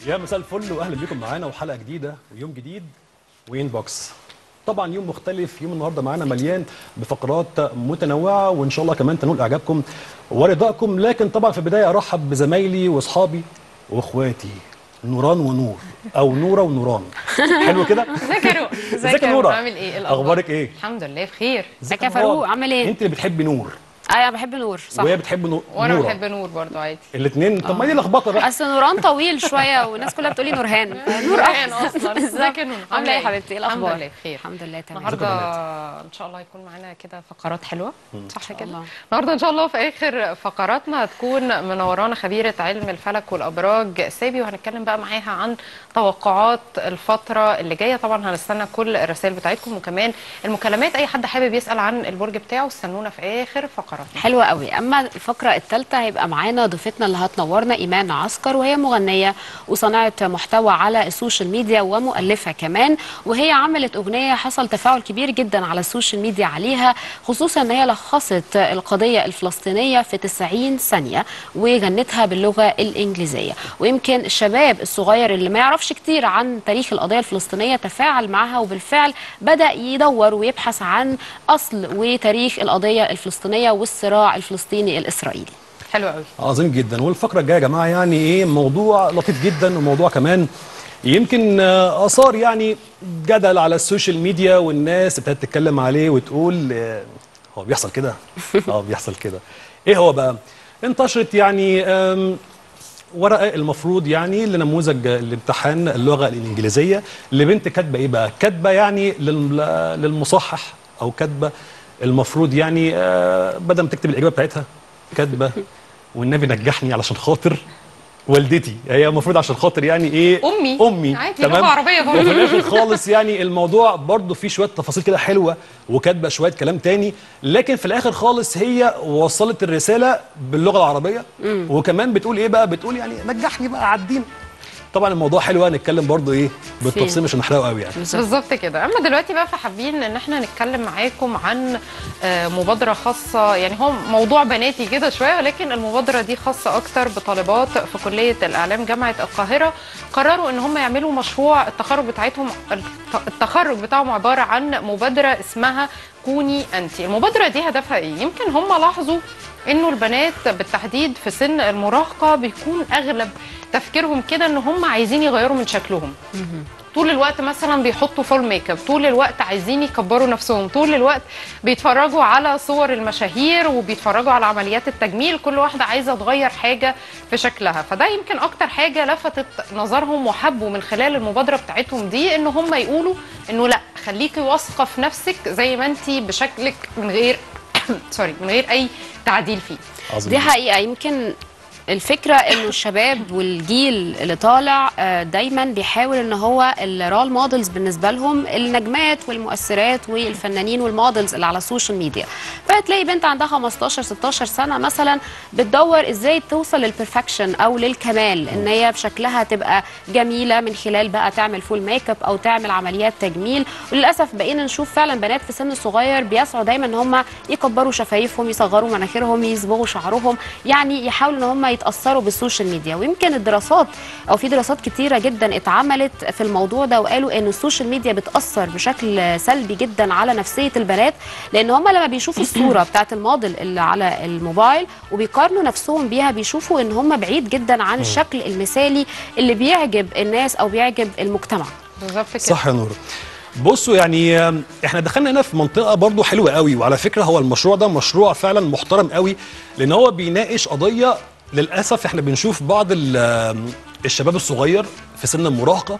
يا مساء الفل واهلا بيكم معانا وحلقه جديده ويوم جديد وين بوكس طبعا يوم مختلف يوم النهارده معانا مليان بفقرات متنوعه وان شاء الله كمان تنول اعجابكم ورضاكم لكن طبعا في البدايه ارحب بزمايلي واصحابي واخواتي نوران ونور او نوره ونوران حلو كده ازيك يا رو ازيك يا نورة؟ عامل ايه الأخبار؟ اخبارك ايه الحمد لله بخير ازيك يا فاروق؟ عامل ايه؟ انت اللي بتحبي نور ايوه بحب نور صح وهي بتحب نور وانا نورة. بحب نور برضو عادي الاثنين طب ما دي لخبطه بقى اصل نوران طويل شويه والناس كلها بتقولي نورهان نور نورهان احسن اصلا بالظبط. ازيك يا نور عامله ايه يا حبيبتي ايه الاخبار الحمد لله بخير الحمد لله تمام النهارده ازيكم ان شاء الله هيكون معانا كده فقرات حلوه صح كده الله. النهارده ان شاء الله في اخر فقراتنا هتكون منورانا خبيره علم الفلك والابراج سابي وهنتكلم بقى معاها عن توقعات الفتره اللي جايه طبعا هنستنى كل الرسائل بتاعتكم وكمان المكالمات اي حد حابب يسال عن البرج بتاعه استنونا في اخر فقراتنا حلوة قوي اما الفقره الثالثه هيبقى معانا ضيفتنا اللي هتنورنا ايمان عسكر وهي مغنيه وصانعه محتوى على السوشيال ميديا ومؤلفه كمان وهي عملت اغنيه حصل تفاعل كبير جدا على السوشيال ميديا عليها خصوصا ان هي لخصت القضيه الفلسطينيه في 90 ثانيه وغنتها باللغه الانجليزيه ويمكن الشباب الصغير اللي ما يعرفش كتير عن تاريخ القضيه الفلسطينيه تفاعل معها وبالفعل بدا يدور ويبحث عن اصل وتاريخ القضيه الفلسطينيه والصراع الفلسطيني الاسرائيلي حلو قوي عظيم جدا والفقره الجايه يا جماعه يعني ايه موضوع لطيف جدا وموضوع كمان يمكن آه، اثار يعني جدل على السوشيال ميديا والناس ابتدت تتكلم عليه وتقول آه، هو بيحصل كده اه بيحصل كده ايه هو بقى انتشرت يعني آم، ورقه المفروض يعني لنموذج الامتحان اللغه الانجليزيه لبنت كاتبه ايه بقى كاتبه يعني لل- للمصحح او كاتبه المفروض يعني آه، بدل ما تكتب الاجابه بتاعتها كاتبه والنبي نجحني علشان خاطر والدتي هي المفروض عشان خاطر يعني ايه أمي. امي عادي، لغة عربية برضه. وفي الاخر خالص يعني الموضوع برضه فيه شويه تفاصيل كده حلوه وكاتبه شويه كلام تاني لكن في الاخر خالص هي وصلت الرساله باللغه العربيه وكمان بتقول ايه بقى بتقول يعني نجحني بقى عدينا طبعا الموضوع حلو هنتكلم برضه ايه بالتفصيل مش هنحرقه قوي يعني بالظبط كده اما دلوقتي بقى فحابين ان احنا نتكلم معاكم عن آه، مبادره خاصه يعني هو موضوع بناتي كده شويه ولكن المبادره دي خاصه اكتر بطالبات في كليه الاعلام جامعه القاهره قرروا ان هم يعملوا مشروع التخرج بتاعتهم الت- التخرج بتاعهم عباره عن مبادره اسمها كوني انت المبادره دي هدفها ايه يمكن هم لاحظوا انه البنات بالتحديد في سن المراهقه بيكون اغلب تفكيرهم كده ان هم عايزين يغيروا من شكلهم طول الوقت مثلا بيحطوا فول ميك اب طول الوقت عايزين يكبروا نفسهم طول الوقت بيتفرجوا على صور المشاهير وبيتفرجوا على عمليات التجميل كل واحده عايزه تغير حاجه في شكلها فده يمكن اكتر حاجه لفتت نظرهم وحبوا من خلال المبادره بتاعتهم دي ان هم يقولوا انه لا خليكي واثقه في نفسك زي ما انت بشكلك من غير سوري من غير اي تعديل فيه عظيم دي حقيقه يمكن الفكره انه الشباب والجيل اللي طالع آه، دايما بيحاول ان هو الرول مودلز بالنسبه لهم النجمات والمؤثرات والفنانين والمودلز اللي على السوشيال ميديا فهتلاقي بنت عندها 15 16 سنه مثلا بتدور ازاي توصل للبرفكشن او للكمال ان هي بشكلها تبقى جميله من خلال بقى تعمل فول ميك اب او تعمل عمليات تجميل وللاسف بقينا نشوف فعلا بنات في سن صغير بيسعوا دايما ان هم يكبروا شفايفهم يصغروا مناخيرهم يصبغوا شعرهم يعني يحاولوا ان هم يتاثروا بالسوشيال ميديا ويمكن الدراسات او في دراسات كتيره جدا اتعملت في الموضوع ده وقالوا ان السوشيال ميديا بتاثر بشكل سلبي جدا على نفسيه البنات لان هم لما بيشوفوا الصوره بتاعت الموديل اللي على الموبايل وبيقارنوا نفسهم بيها بيشوفوا ان هم بعيد جدا عن الشكل المثالي اللي بيعجب الناس او بيعجب المجتمع بالظبط كده صح يا نور بصوا يعني آم، احنا دخلنا هنا في منطقه برضو حلوه قوي وعلى فكره هو المشروع ده مشروع فعلا محترم قوي لان هو بيناقش قضيه للاسف احنا بنشوف بعض ال- آم، الشباب الصغير في سن المراهقه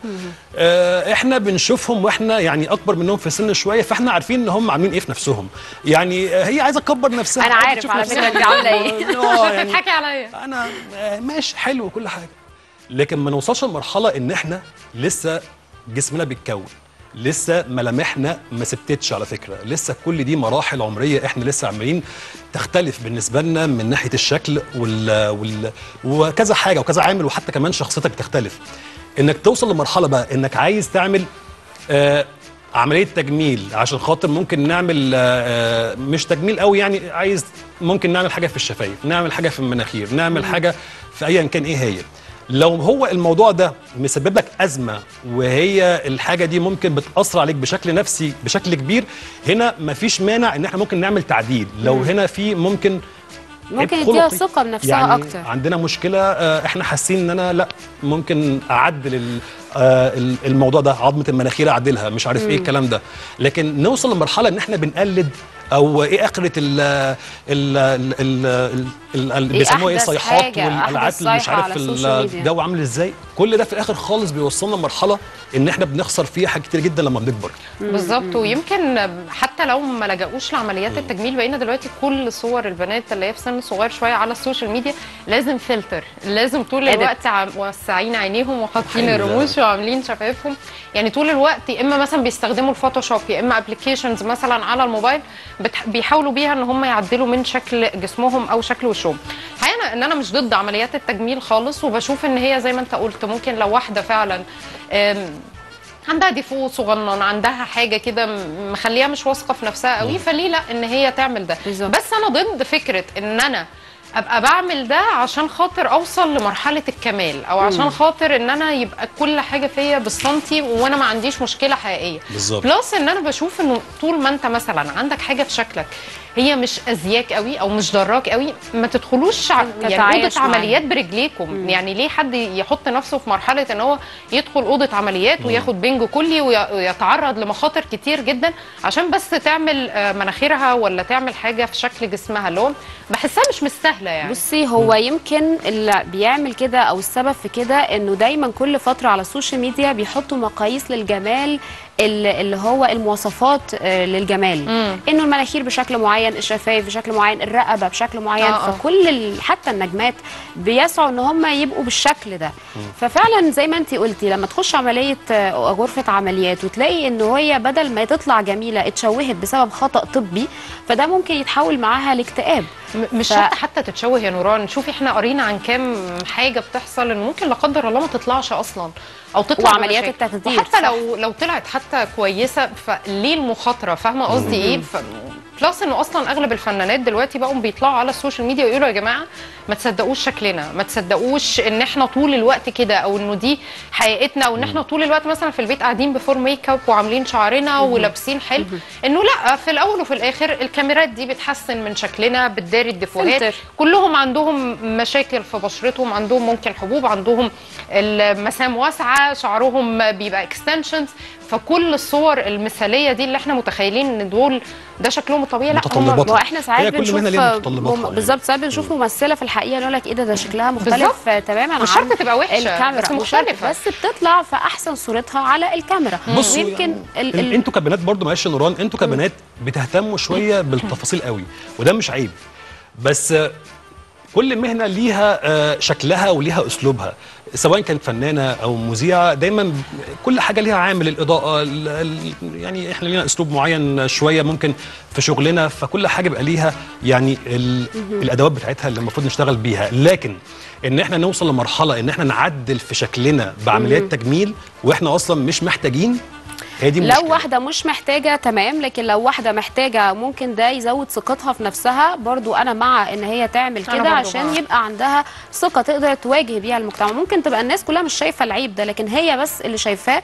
آه، احنا بنشوفهم واحنا يعني اكبر منهم في سن شويه فاحنا عارفين ان هم عاملين ايه في نفسهم يعني آه، هي عايزه تكبر نفسها أنا عايزة عارف تشوف على نفسها. فكرة أنت عاملة إيه. آه، يعني بتضحكي عليا انا آه، ماشي حلو وكل حاجه لكن ما نوصلش لمرحله ان احنا لسه جسمنا بيتكون لسه ملامحنا ما ثبتتش على فكره لسه كل دي مراحل عمريه احنا لسه عمالين تختلف بالنسبه لنا من ناحيه الشكل وال... وال... وكذا حاجه وكذا عامل وحتى كمان شخصيتك بتختلف انك توصل لمرحله بقى انك عايز تعمل آه عمليه تجميل عشان خاطر ممكن نعمل آه، آه، مش تجميل قوي يعني عايز ممكن نعمل حاجه في الشفايف نعمل حاجه في المناخير نعمل حاجه في ايا كان ايه هي لو هو الموضوع ده مسبب لك ازمه وهي الحاجه دي ممكن بتاثر عليك بشكل نفسي بشكل كبير هنا مفيش مانع ان احنا ممكن نعمل تعديل لو هنا في ممكن ممكن عيب يديها خلقي. ثقه بنفسها يعني اكتر عندنا مشكله آه، احنا حاسين ان انا لا ممكن اعدل ال- آه، ال- الموضوع ده عظمه المناخير اعدلها مش عارف ايه الكلام ده لكن نوصل لمرحله ان احنا بنقلد او ايه اخره ال ال ال ال ال- ال- إيه بيسموها ايه أحدث الصيحات حاجة، والالعاب أحدث اللي مش صيحة عارف على السوشيال ميديا. الجو عامل ازاي كل ده في الاخر خالص بيوصلنا لمرحله ان احنا بنخسر فيها حاجات كتير جدا لما بنكبر بالظبط ويمكن حتى لو ما لجأوش لعمليات التجميل بقينا دلوقتي كل صور البنات اللي هي في سن صغير شويه على السوشيال ميديا لازم فلتر لازم طول Edit. الوقت عم- موسعين عينيهم وحاطين حلو. الرموش وعاملين شفايفهم يعني طول الوقت يا اما مثلا بيستخدموا الفوتوشوب يا اما ابلكيشنز مثلا على الموبايل بتح- بيحاولوا بيها ان هم يعدلوا من شكل جسمهم او شكل وشهم الحقيقه أنا- ان انا مش ضد عمليات التجميل خالص وبشوف ان هي زي ما انت قلت ممكن لو واحده فعلا أم، عندها ديفو صغنن عندها حاجه كده م- مخليها مش واثقه في نفسها قوي فليه لا ان هي تعمل ده بالظبط. بس انا ضد فكره ان انا ابقى بعمل ده عشان خاطر اوصل لمرحله الكمال او عشان خاطر ان انا يبقى كل حاجه فيا بالسنتي وانا ما عنديش مشكله حقيقيه بالظبط. بلس ان انا بشوف انه طول ما انت مثلا عندك حاجه في شكلك هي مش ازياك قوي او مش ضراك قوي ما تدخلوش ع- يعني تتعايش اوضه معاها. عمليات برجليكم يعني ليه حد يحط نفسه في مرحله ان هو يدخل اوضه عمليات وياخد بنج كلي وي- ويتعرض لمخاطر كتير جدا عشان بس تعمل آه، مناخيرها ولا تعمل حاجه في شكل جسمها اللي هو بحسها مش مستاهله يعني بصي هو يمكن اللي بيعمل كده او السبب في كده انه دايما كل فتره على السوشيال ميديا بيحطوا مقاييس للجمال ال- اللي هو المواصفات آه، للجمال مم. انه المناخير بشكل معين الشفايف بشكل معين الرقبه بشكل معين آه، آه. فكل ال- حتى النجمات بيسعوا ان هم يبقوا بالشكل ده ففعلا زي ما انت قلتي لما تخش عمليه آه، غرفه عمليات وتلاقي ان هي بدل ما تطلع جميله اتشوهت بسبب خطا طبي فده ممكن يتحول معاها لاكتئاب م- مش ف- شرط حتى تتشوه يا نوران شوفي احنا قرينا عن كام حاجه بتحصل ان ممكن لا قدر الله ما تطلعش اصلا او تطلع وعمليات بمشاكل. التخدير، وحتى صح. لو لو طلعت حتى كويسه فليه المخاطره فاهمه قصدي ايه ف... بلس انه اصلا اغلب الفنانات دلوقتي بقوا بيطلعوا على السوشيال ميديا ويقولوا يا جماعه ما تصدقوش شكلنا ما تصدقوش ان احنا طول الوقت كده او انه دي حقيقتنا او ان احنا طول الوقت مثلا في البيت قاعدين بفور ميك اب وعاملين شعرنا ولابسين حلو انه لا في الاول وفي الاخر الكاميرات دي بتحسن من شكلنا بتداري الديفوهات فلتر. كلهم عندهم مشاكل في بشرتهم عندهم ممكن حبوب عندهم المسام واسعه شعرهم بيبقى اكستنشنز فكل الصور المثاليه دي اللي احنا متخيلين ان دول ده شكلهم الطبيعي لا هم متطلبات. ما هو احنا ساعات هي كل بنشوف مهنة ليها متطلباتها مم- يعني. بالظبط ساعات بنشوف ممثله في الحقيقه نقول لك ايه ده ده شكلها مختلف بالظبط. آه، تماما مش عن شرط تبقى وحشة، الكاميرا بس مش شرط، مختلفة. بس بتطلع في احسن صورتها على الكاميرا بصوا يمكن ال ال... ال انتوا كبنات برضو معلش يا نوران انتوا كبنات بتهتموا شويه بالتفاصيل قوي وده مش عيب بس آه، كل مهنه ليها آه، شكلها وليها اسلوبها سواء كانت فنانه او مذيعه دايما كل حاجه ليها عامل الاضاءه ال... ال... يعني احنا لينا اسلوب معين شويه ممكن في شغلنا فكل حاجه بيبقى ليها يعني ال... الادوات بتاعتها اللي المفروض نشتغل بيها لكن ان احنا نوصل لمرحله ان احنا نعدل في شكلنا بعمليات تجميل واحنا اصلا مش محتاجين هي دي لو المشكلة. واحدة مش محتاجة تمام لكن لو واحدة محتاجة ممكن ده يزود ثقتها في نفسها برضو أنا مع إن هي تعمل أنا كده برضو عشان مع. يبقى عندها ثقة تقدر تواجه بيها المجتمع ممكن تبقى الناس كلها مش شايفة العيب ده لكن هي بس اللي شايفاه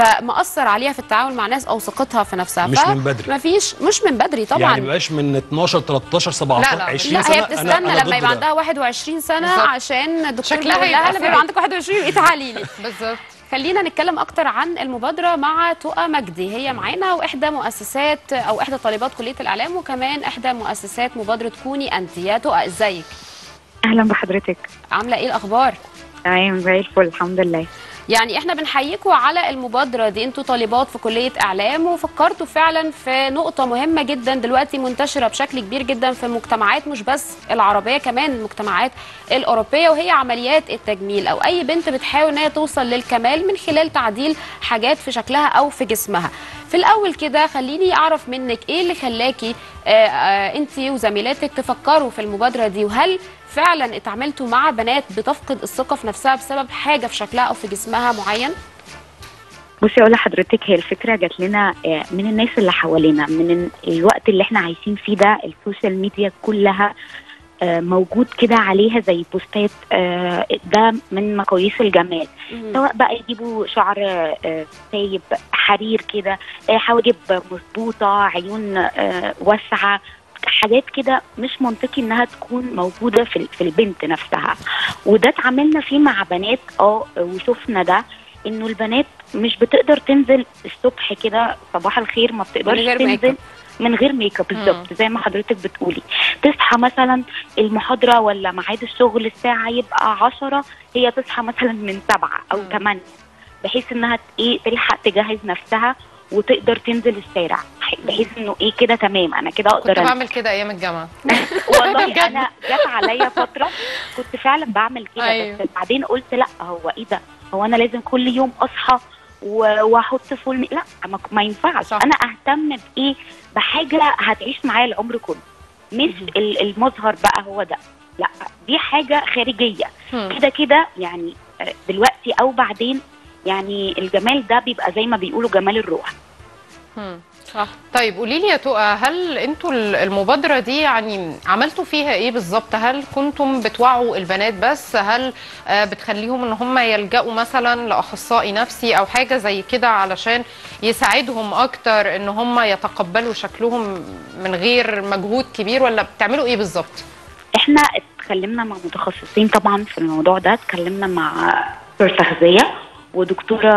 فمأثر عليها في التعامل مع ناس أو ثقتها في نفسها مش من بدري. مفيش مش من بدري طبعا يعني ما بقاش من 12 13 17 لا، لا، 20 لا سنه هي بتستنى أنا- أنا ضد لما يبقى ده. عندها 21 سنة بالظبط. عشان الدكتور شكلها بيقول يبقى لها لما فارق. يبقى عندك 21 يبقى تعالي لي بالظبط خلينا نتكلم اكتر عن المبادره مع تقى مجدي هي معانا واحدى مؤسسات او احدى طالبات كليه الاعلام وكمان احدى مؤسسات مبادره كوني انت يا تقى ازيك اهلا بحضرتك عامله ايه الاخبار تمام زي الفل الحمد لله يعني احنا بنحييكم على المبادره دي انتوا طالبات في كليه اعلام وفكرتوا فعلا في نقطه مهمه جدا دلوقتي منتشره بشكل كبير جدا في المجتمعات مش بس العربيه كمان المجتمعات الاوروبيه وهي عمليات التجميل او اي بنت بتحاول ان هي توصل للكمال من خلال تعديل حاجات في شكلها او في جسمها في الاول كده خليني اعرف منك ايه اللي خلاكي انت وزميلاتك تفكروا في المبادره دي وهل فعلا اتعاملتوا مع بنات بتفقد الثقه في نفسها بسبب حاجه في شكلها او في جسمها معين بصي اقول لحضرتك هي الفكره جات لنا آه، من الناس اللي حوالينا من ال- الوقت اللي احنا عايشين فيه ده السوشيال ميديا كلها آه، موجود كده عليها زي بوستات آه، ده من مقاييس الجمال مم. سواء بقى يجيبوا شعر آه، سايب حرير كده آه، حواجب مظبوطه عيون آه، واسعه حاجات كده مش منطقي انها تكون موجوده في ال- في البنت نفسها وده اتعاملنا فيه مع بنات اه وشفنا ده انه البنات مش بتقدر تنزل الصبح كده صباح الخير ما بتقدرش غير ميك تنزل اب. من غير ميك اب بالظبط زي ما حضرتك بتقولي تصحى مثلا المحاضره ولا ميعاد الشغل الساعه يبقى عشرة هي تصحى مثلا من سبعة او مم. ثمانية بحيث انها ت- ايه تلحق تجهز نفسها وتقدر تنزل الشارع بحيث انه ايه كده تمام انا كده كنت اقدر أنزل. بعمل كده ايام الجامعه والله بجد. انا جت عليا فتره كنت فعلا بعمل كده أيوة. بس بعدين قلت لا هو ايه ده هو انا لازم كل يوم اصحى و- واحط فول مي- لا ما, ما ينفعش صح. انا اهتم بايه بحاجه هتعيش معايا العمر كله مش ال- المظهر بقى هو ده لا دي حاجه خارجيه مم. كده كده يعني آه، دلوقتي او بعدين يعني الجمال ده بيبقى زي ما بيقولوا جمال الروح مم. صح طيب قولي لي يا تقى هل انتوا ال- المبادره دي يعني عملتوا فيها ايه بالظبط هل كنتم بتوعوا البنات بس هل آه، بتخليهم ان هم يلجأوا مثلا لاخصائي نفسي او حاجه زي كده علشان يساعدهم اكتر ان هم يتقبلوا شكلهم من غير مجهود كبير ولا بتعملوا ايه بالظبط احنا اتكلمنا مع متخصصين طبعا في الموضوع ده اتكلمنا مع دكتور تغذيه ودكتوره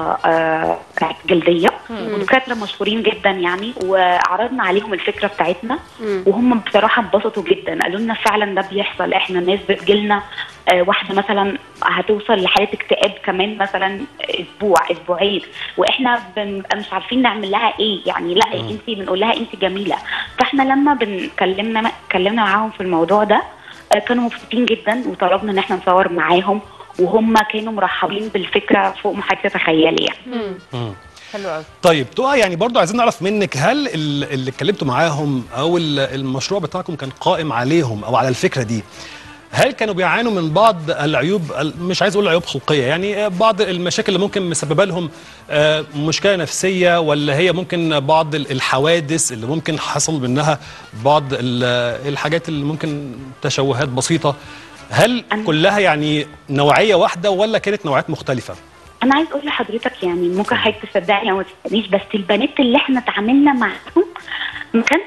آه، بتاعت جلديه ودكاتره مشهورين جدا يعني وعرضنا عليهم الفكره بتاعتنا مم. وهم بصراحه انبسطوا جدا قالوا لنا فعلا ده بيحصل احنا ناس بتجيلنا آه، واحده مثلا هتوصل لحاله اكتئاب كمان مثلا اسبوع اسبوعين واحنا بنبقى مش عارفين نعمل لها ايه يعني لا انت بنقول لها انت جميله فاحنا لما بنكلمنا اتكلمنا معاهم في الموضوع ده آه، كانوا مبسوطين جدا وطلبنا ان احنا نصور معاهم وهم كانوا مرحبين بالفكره فوق ما حضرتك تتخيلي يعني مم. حلو قوي طيب تقى يعني برضو عايزين نعرف منك هل ال- اللي اتكلمتوا معاهم او ال- المشروع بتاعكم كان قائم عليهم او على الفكره دي هل كانوا بيعانوا من بعض العيوب ال- مش عايز اقول عيوب خلقيه يعني آه، بعض المشاكل اللي ممكن مسببه لهم آه، مشكله نفسيه ولا هي ممكن بعض ال- الحوادث اللي ممكن حصل منها بعض ال- الحاجات اللي ممكن تشوهات بسيطه هل أنا- كلها يعني نوعيه واحده ولا كانت نوعيات مختلفه؟ انا عايز اقول لحضرتك يعني ممكن حضرتك تصدقني او ما تصدقنيش بس البنات اللي احنا اتعاملنا معاهم ما كانش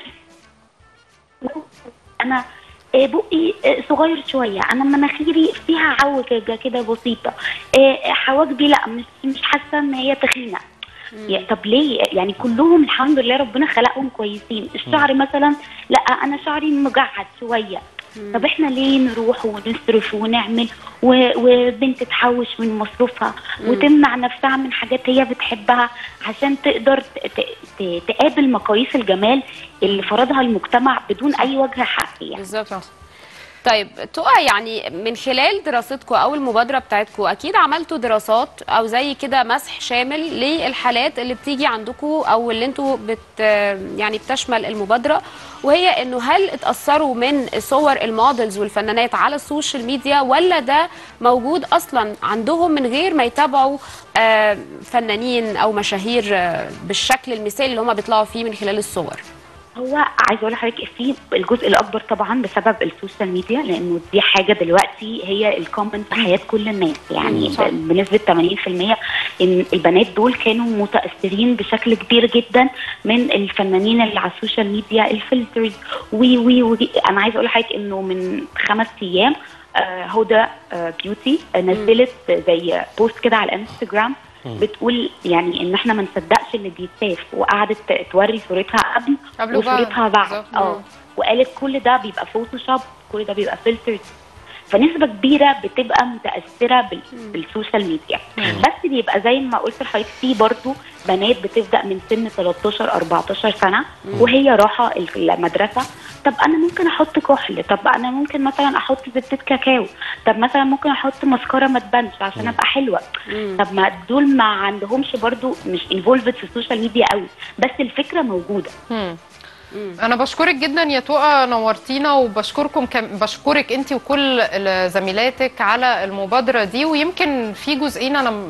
انا آه، بقي آه، صغير شويه انا مناخيري فيها عوجه كده بسيطه آه، حواجبي لا مش مش حاسه ان هي تخينه يا- طب ليه يعني كلهم الحمد لله ربنا خلقهم كويسين الشعر مثلا لا انا شعري مجعد شويه طب احنا ليه نروح ونصرف ونعمل و- وبنت تحوش من مصروفها وتمنع نفسها من حاجات هي بتحبها عشان تقدر ت- ت- ت- تقابل مقاييس الجمال اللي فرضها المجتمع بدون اي وجه حق يعني بالظبط طيب تقى يعني من خلال دراستكم او المبادره بتاعتكم اكيد عملتوا دراسات او زي كده مسح شامل للحالات اللي بتيجي عندكم او اللي انتوا بت يعني بتشمل المبادره وهي انه هل اتاثروا من صور المودلز والفنانات على السوشيال ميديا ولا ده موجود اصلا عندهم من غير ما يتابعوا آه، فنانين او مشاهير آه، بالشكل المثالي اللي هم بيطلعوا فيه من خلال الصور هو عايز اقول لحضرتك في الجزء الاكبر طبعا بسبب السوشيال ميديا لانه دي حاجه دلوقتي هي الكومن في حياه كل الناس يعني صح. ب- بنسبه 80% ان البنات دول كانوا متاثرين بشكل كبير جدا من الفنانين اللي على السوشيال ميديا الفلترز وي وي وي انا عايز اقول لحضرتك انه من خمس ايام آه، هدى آه، بيوتي آه، نزلت زي بوست كده على الانستجرام بتقول يعني ان احنا ما نصدقش اللي بيتشاف وقعدت ت- توري صورتها قبل قبل وبعد. وصورتها بعد بالظبط. اه وقالت كل ده بيبقى فوتوشوب كل ده بيبقى فلترز فنسبة كبيرة بتبقى متأثرة بال- بالسوشيال ميديا بس بيبقى زي ما قلت لحضرتك في برضه بنات بتبدأ من سن 13 14 سنة وهي راحة المدرسة طب أنا ممكن أحط كحل طب أنا ممكن مثلا أحط زبدة كاكاو طب مثلا ممكن أحط مسكرة ما تبانش عشان أبقى حلوة طب ما دول ما عندهمش برضه مش انفولفد في السوشيال ميديا قوي بس الفكرة موجودة مم. انا بشكرك جدا يا تقى نورتينا وبشكركم كم بشكرك انت وكل ال- زميلاتك على المبادره دي ويمكن في جزئين انا م-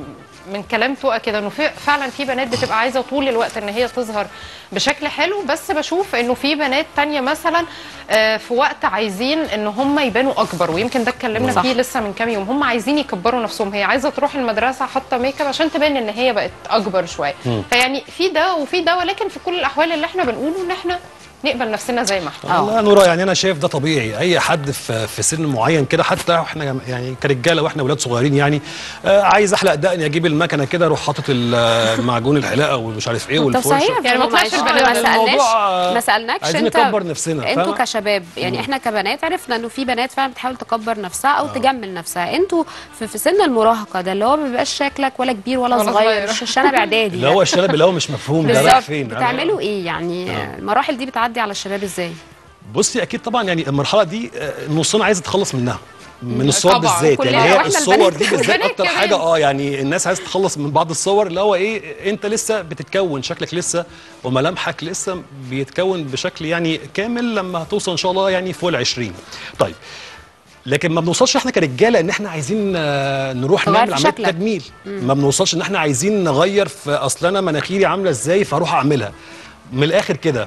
من كلام تقى كده انه في فعلا في بنات بتبقى عايزه طول الوقت ان هي تظهر بشكل حلو بس بشوف انه في بنات تانية مثلا آه، في وقت عايزين ان هم يبانوا اكبر ويمكن ده اتكلمنا صح. فيه لسه من كام يوم هم عايزين يكبروا نفسهم هي عايزه تروح المدرسه حاطه ميك اب عشان تبان ان هي بقت اكبر شويه فيعني في ده وفي ده ولكن في كل الاحوال اللي احنا بنقوله ان احنا نقبل نفسنا زي ما احنا آه. لا نورا يعني انا شايف ده طبيعي اي حد في في سن معين كده حتى احنا جم- يعني كرجاله واحنا ولاد صغيرين يعني آه عايز احلق دقني اجيب المكنه كده اروح حاطط ال- معجون الحلاقه ومش عارف ايه طب والفرشه صحيح يعني ما طلعش معلش، البنات ما الموضوع، سالناش آه، ما سالناكش عايزين انت نكبر نفسنا، انتوا فاهمة؟ كشباب يعني احنا كبنات عرفنا انه في بنات فعلا بتحاول تكبر نفسها او تجمل نفسها انتوا في, في سن المراهقه ده اللي هو ما بيبقاش شكلك ولا كبير ولا, ولا صغير صغير. شنب اعدادي اللي هو الشنب اللي هو مش مفهوم ده رايح بالظبط فين بتعملوا ايه يعني المراحل دي بتعدي على الشباب ازاي بصي اكيد طبعا يعني المرحله دي آه، نصنا عايز تتخلص منها من الصور طبعاً، بالذات كلنا، يعني هي وإحنا الصور البنات دي بالذات والبنات اكتر كمان. حاجه اه يعني الناس عايزه تتخلص من بعض الصور اللي هو ايه انت لسه بتتكون شكلك لسه وملامحك لسه بيتكون بشكل يعني كامل لما هتوصل ان شاء الله يعني فوق ال 20 طيب لكن ما بنوصلش احنا كرجاله ان احنا عايزين آه، نروح تغير نعمل في عمليه شكلك. تجميل ما بنوصلش ان احنا عايزين نغير في اصل انا مناخيري عامله ازاي فاروح اعملها من الاخر كده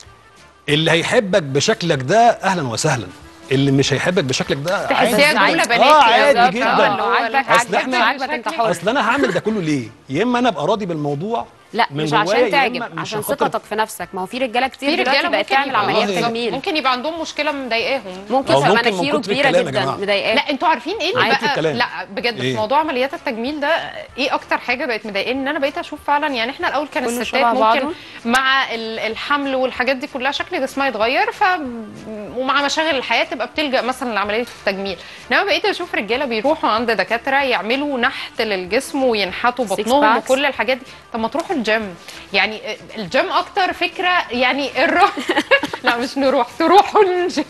اللي هيحبك بشكلك ده اهلا وسهلا اللي مش هيحبك بشكلك ده تحسيها عادي. جمله آه، بناتي عادي بالظبط. جدا. آه، اللي هو عاجبك أصل عاجبك إحنا- عاجبك انت حر اصل انا هعمل ده كله ليه يا اما انا ابقى راضي بالموضوع لا من مش جوايا، عشان يا إما تعجب مش عشان خاطر- ثقتك في نفسك ما هو في رجاله في كتير دلوقتي رجاله بقت ممكن تعمل يبقى عمليات آه، تجميل ممكن يبقى عندهم مشكله مضايقاهم ممكن أو تبقى ممكن من مناخيره كتر كبيره الكلام يا جدا جماعة. مضايقاه لا انتوا عارفين ايه اللي عادي بقى الكلام. لا بجد في إيه؟ موضوع عمليات التجميل ده ايه اكتر حاجه بقت مضايقاني ان انا بقيت اشوف فعلا يعني احنا الاول كان كله الستات شبه ممكن بعضه. مع ال- الحمل والحاجات دي كلها شكل جسمها يتغير ف ومع مشاغل الحياه تبقى بتلجا مثلا لعمليه التجميل انما بقيت اشوف رجاله بيروحوا عند دكاتره يعملوا نحت للجسم وينحتوا Six بطنهم packs. وكل الحاجات دي طب ما تروحوا الجيم يعني الجيم اكتر فكره يعني الروح لا مش نروح تروحوا الجيم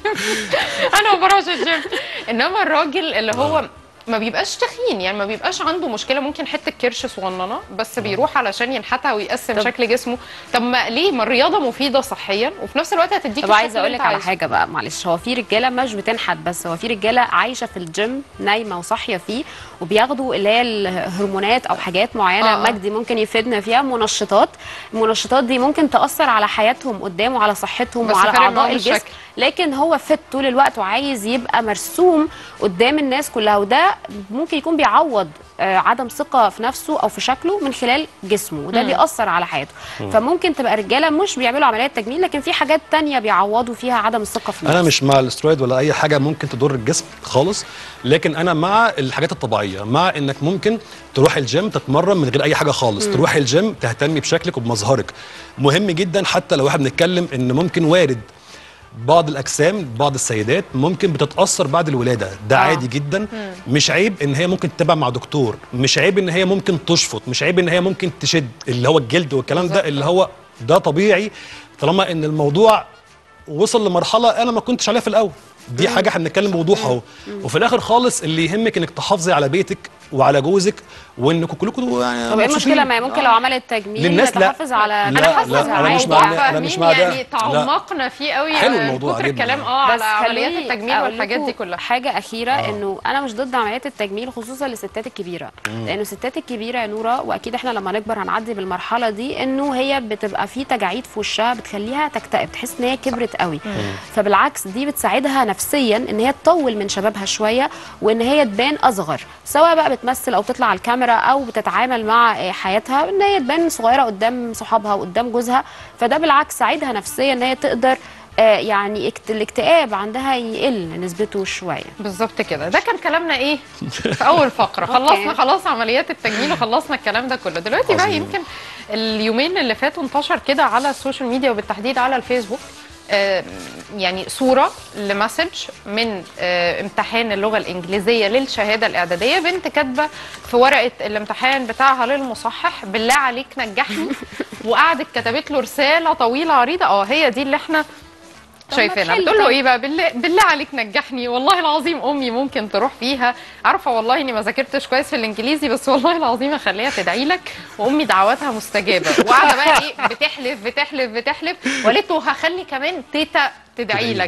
انا ما بروحش الجيم انما الراجل اللي هو ما بيبقاش تخين يعني ما بيبقاش عنده مشكله ممكن حته كرش صغننه بس بيروح علشان ينحتها ويقسم طب- شكل جسمه طب ما ليه ما الرياضه مفيده صحيا وفي نفس الوقت هتديك طب عايزه اقول لك على حاجه بقى معلش هو في رجاله مش بتنحت بس هو في رجاله عايشه في الجيم نايمه وصاحيه فيه وبياخدوا اللي هي الهرمونات او حاجات معينه آه، آه. مجدي ممكن يفيدنا فيها منشطات المنشطات دي ممكن تاثر على حياتهم قدام وعلى صحتهم بس وعلى فارق اعضاء معاهم الجسم الشكل. لكن هو فت طول الوقت وعايز يبقى مرسوم قدام الناس كلها وده ممكن يكون بيعوض آه، عدم ثقه في نفسه او في شكله من خلال جسمه وده بيأثر على حياته فممكن تبقى رجاله مش بيعملوا عمليات تجميل لكن في حاجات تانية بيعوضوا فيها عدم الثقه في انا النفس مش مع الاسترويد ولا اي حاجه ممكن تضر الجسم خالص لكن انا مع الحاجات الطبيعيه مع انك ممكن تروح الجيم تتمرن من غير اي حاجه خالص تروح الجيم تهتمي بشكلك وبمظهرك مهم جدا حتى لو احنا بنتكلم ان ممكن وارد بعض الاجسام بعض السيدات ممكن بتتاثر بعد الولاده ده آه. عادي جدا مش عيب ان هي ممكن تتابع مع دكتور مش عيب ان هي ممكن تشفط مش عيب ان هي ممكن تشد اللي هو الجلد والكلام ده اللي هو ده طبيعي طالما ان الموضوع وصل لمرحله انا ما كنتش عليها في الاول دي حاجه احنا بنتكلم بوضوح اهو وفي الاخر خالص اللي يهمك انك تحافظي على بيتك وعلى جوزك وانكم كلكم يعني طب ايه مبسوطين. المشكله ما هي ممكن لو عملت تجميل للناس لا. تحافظ على لا، انا لا، حاسه أنا ان مش الموضوع مع ده، أنا مش فاهمين مع ده. يعني تعمقنا فيه قوي حلو آه، الموضوع كتر جدا. الكلام اه بس على عمليات خلوني التجميل أقول والحاجات لكم دي كلها حاجه اخيره انه انا مش ضد عمليات التجميل خصوصا للستات الكبيره لانه الستات الكبيره يا نوره واكيد احنا لما نكبر هنعدي بالمرحله دي انه هي بتبقى في تجاعيد في وشها بتخليها تكتئب تحس ان هي كبرت قوي فبالعكس دي بتساعدها نفسيا ان هي تطول من شبابها شويه وان هي تبان اصغر سواء بقى بتمثل او بتطلع على الكاميرا او بتتعامل مع آه، حياتها ان هي تبان صغيره قدام صحابها وقدام جوزها فده بالعكس ساعدها نفسيا ان هي تقدر آه، يعني اكت- الاكتئاب عندها يقل نسبته شويه بالظبط كده ده كان كلامنا ايه في اول فقره خلصنا خلاص عمليات التجميل وخلصنا الكلام ده كله دلوقتي بقى عظيم. يمكن اليومين اللي فاتوا انتشر كده على السوشيال ميديا وبالتحديد على الفيسبوك آه، يعني صورة لمسج من آه، امتحان اللغة الإنجليزية للشهادة الإعدادية بنت كاتبة في ورقة الامتحان بتاعها للمصحح بالله عليك نجحني وقعدت كتبت له رسالة طويلة عريضة اه هي دي اللي احنا ما شايفينها تحل بتقول له طب. ايه بقى بالله, بالله عليك نجحني والله العظيم امي ممكن تروح فيها عارفه والله اني ما ذاكرتش كويس في الانجليزي بس والله العظيم اخليها تدعي لك وامي دعواتها مستجابه وقاعده بقى ايه بتحلف بتحلف بتحلف وقالت له هخلي كمان تيتا تدعي لك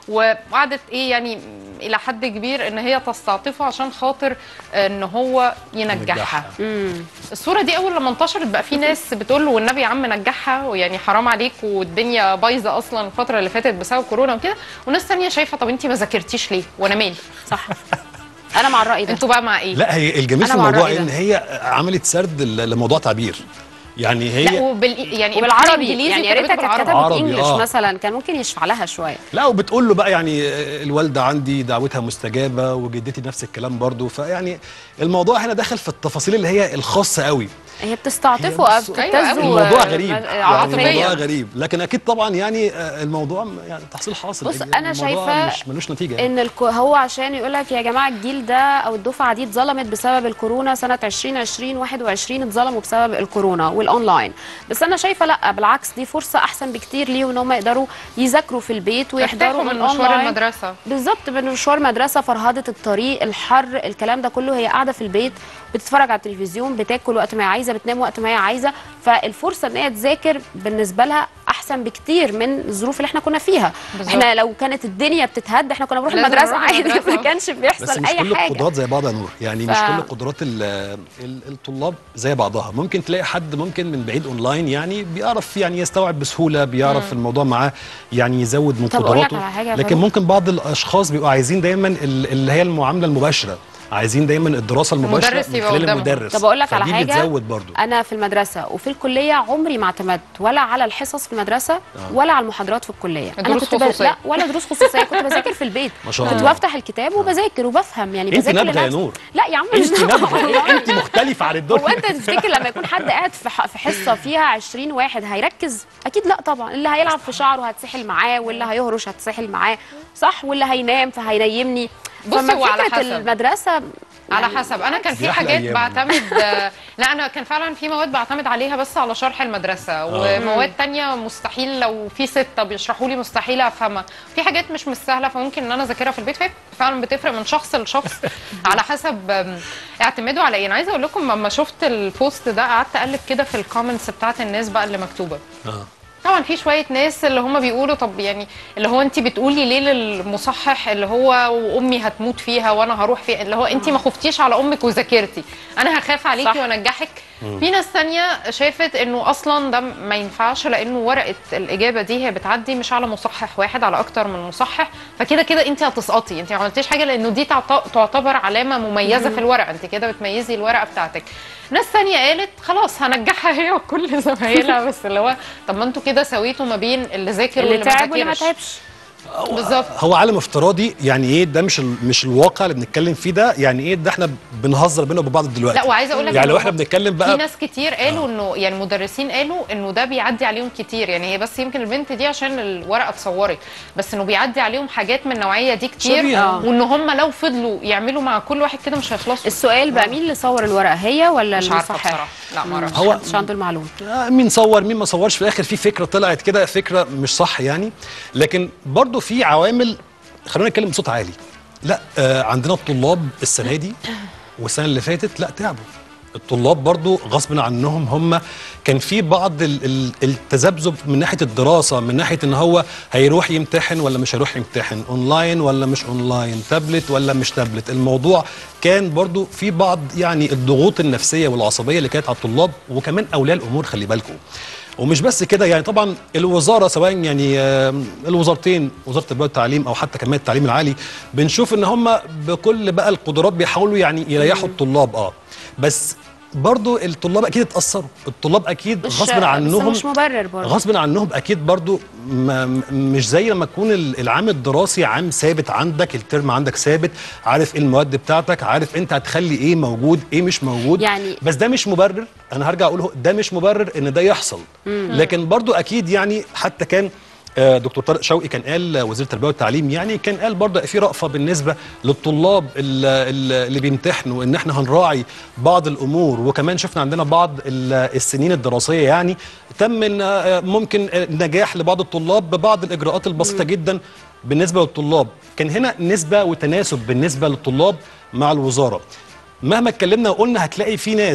وقعدت ايه يعني الى حد كبير ان هي تستعطفه عشان خاطر ان هو ينجحها الصوره دي اول لما انتشرت بقى في ناس بتقول له والنبي يا عم نجحها ويعني حرام عليك والدنيا بايظه اصلا الفتره اللي فاتت بسبب كورونا وكده وناس تانية شايفه طب انت ما ذاكرتيش ليه وانا مالي صح انا مع الراي ده انتوا بقى مع ايه لا هي الجميل أنا في مع الموضوع الرأي ده. ان هي عملت سرد ل- لموضوع تعبير يعني لا هي وبال يعني وبالعربي إنجليزي يعني يا وكتبته ريتها كانت بالعربي. كتبت عربي، انجلش آه. مثلا كان ممكن يشفع لها شويه لا وبتقول له بقى يعني آه، الوالده عندي دعوتها مستجابه وجدتي نفس الكلام برضو فيعني الموضوع هنا دخل في التفاصيل اللي هي الخاصه قوي هي بتستعطفه هي او بص- أيوة، بتبتزه الموضوع آه، غريب آه، يعني عاطفيا الموضوع غريب لكن اكيد طبعا يعني آه، الموضوع يعني تحصيل حاصل بص، الموضوع أنا شايفة مش ملوش نتيجه يعني. ان الكو هو عشان يقول لك يا جماعه الجيل ده او الدفعه دي اتظلمت بسبب الكورونا سنه 2020 21 اتظلموا بسبب الكورونا والاونلاين بس انا شايفه لا بالعكس دي فرصه احسن بكتير ليهم ان هم يقدروا يذاكروا في البيت ويحضروا يحضروا من من مشوار اونلاين المدرسه بالظبط من مشوار مدرسه فرهده الطريق الحر الكلام ده كله هي قاعده في البيت بتتفرج على التلفزيون بتاكل وقت ما هي عايزه بتنام وقت ما هي عايزه فالفرصه ان هي تذاكر بالنسبه لها احسن بكتير من الظروف اللي احنا كنا فيها بالظبط. احنا لو كانت الدنيا بتتهد احنا كنا بنروح لازم المدرسه نروح عادي المدرسة. ما كانش بس بيحصل مش اي كل حاجه القدرات زي بعض يا نور يعني ف- مش كل قدرات ال- ال- الطلاب زي بعضها ممكن تلاقي حد ممكن من بعيد اونلاين يعني بيعرف يعني يستوعب بسهوله بيعرف الموضوع معاه يعني يزود من طب أقول لك قدراته على حاجة يا لكن فاروق. ممكن بعض الاشخاص بيبقوا عايزين دايما ال- اللي هي المعامله المباشره عايزين دايما الدراسه المباشره المدرس من يبقى خلال قدامهم. المدرس طب اقول لك على فدي حاجه بتزود برضو انا في المدرسه وفي الكليه عمري ما اعتمدت ولا على الحصص في المدرسه ولا على المحاضرات في الكليه انا دروس كنت ب... خصوصية. لا ولا دروس خصوصيه كنت بذاكر في البيت ما شاء كنت الله. بفتح الكتاب وبذاكر وبفهم يعني انت بذاكر نابغه يا لنفسي. نور لا يا عم مش انت نابغة. نابغه انت مختلفه عن الدنيا هو انت تفتكر لما يكون حد قاعد في ح- في حصه فيها 20 واحد هيركز اكيد لا طبعا اللي هيلعب في شعره هتسحل معاه واللي هيهرش هتسحل معاه صح واللي هينام فهينيمني بصي، فما هو على فكرة حسب. المدرسه على يعني حسب انا كان في دي أحلى حاجات أيام. بعتمد آه، لا انا كان فعلا في مواد بعتمد عليها بس على شرح المدرسه ومواد تانية مستحيل لو في ستة بيشرحوا لي مستحيل افهمها في حاجات مش مش سهله فممكن ان انا اذاكرها في البيت فهي فعلا بتفرق من شخص لشخص على حسب آم، اعتماده على ايه انا عايزه اقول لكم لما شفت البوست ده قعدت اقلب كده في الكومنتس بتاعت الناس بقى اللي مكتوبه آه. طبعا في شويه ناس اللي هم بيقولوا طب يعني اللي هو انت بتقولي ليه للمصحح اللي هو وامي هتموت فيها وانا هروح فيها اللي هو انت ما خفتيش على امك وذاكرتي انا هخاف عليكي صح. وانجحك في ناس تانية شافت انه اصلا ده ما ينفعش لانه ورقه الاجابه دي هي بتعدي مش على مصحح واحد على اكتر من مصحح فكده كده انت هتسقطي انت ما عملتيش حاجه لانه دي تعت- تعتبر علامه مميزه في الورقه انت كده بتميزي الورقه بتاعتك ناس تانية قالت خلاص هنجحها هي وكل زمايلها بس اللي هو طب ما انتوا كده سويتوا ما بين اللي ذاكر اللي واللي ما تعب واللي ما ذاكرش تعبش بالظبط هو عالم افتراضي يعني ايه ده مش ال- مش الواقع اللي بنتكلم فيه ده يعني ايه ده احنا بنهزر بينا وبين بعض دلوقتي لا وعايزه اقول لك يعني إنه لو احنا بنتكلم في بقى ناس كتير قالوا انه يعني مدرسين قالوا انه ده بيعدي عليهم كتير يعني هي بس يمكن البنت دي عشان الورقه اتصورت بس انه بيعدي عليهم حاجات من النوعيه دي كتير شبيهة. وان هم لو فضلوا يعملوا مع كل واحد كده مش هيخلصوا السؤال بقى مين اللي صور الورقه هي ولا مش عارفه المصحح بصراحه لا ما اعرفش هو- مش عنده المعلومه آه، مين صور مين ما صورش في الاخر في فكره طلعت كده فكره مش صح يعني لكن برضو في عوامل خلونا نتكلم بصوت عالي لا آه عندنا الطلاب السنه دي والسنه اللي فاتت لا تعبوا الطلاب برضو غصب عنهم هم كان في بعض ال- ال- التذبذب من ناحيه الدراسه من ناحيه ان هو هيروح يمتحن ولا مش هيروح يمتحن اونلاين ولا مش اونلاين تابلت ولا مش تابلت الموضوع كان برضو في بعض يعني الضغوط النفسيه والعصبيه اللي كانت على الطلاب وكمان اولياء الامور خلي بالكم ومش بس كده يعني طبعا الوزاره سواء يعني آه، الوزارتين وزاره التربيه والتعليم او حتى كمان التعليم العالي بنشوف ان هم بكل بقى القدرات بيحاولوا يعني يريحوا الطلاب اه بس برضو الطلاب اكيد اتاثروا الطلاب اكيد مش- غصب بس عنهم مش مبرر برضه. غصب عنهم اكيد برضو ما م- مش زي لما يكون ال- العام الدراسي عام ثابت عندك الترم عندك ثابت عارف ايه المواد بتاعتك عارف انت هتخلي ايه موجود ايه مش موجود يعني- بس ده مش مبرر انا هرجع اقوله ده مش مبرر ان ده يحصل لكن برضو اكيد يعني حتى كان آه، دكتور طارق شوقي كان قال آه، وزير التربيه والتعليم يعني كان قال برضه في رأفه بالنسبه للطلاب ال- ال- اللي بيمتحنوا ان احنا هنراعي بعض الامور وكمان شفنا عندنا بعض ال- السنين الدراسيه يعني تم إن، آه، ممكن آه، نجاح لبعض الطلاب ببعض الاجراءات البسيطه جدا بالنسبه للطلاب كان هنا نسبه وتناسب بالنسبه للطلاب مع الوزاره مهما اتكلمنا وقلنا هتلاقي في ناس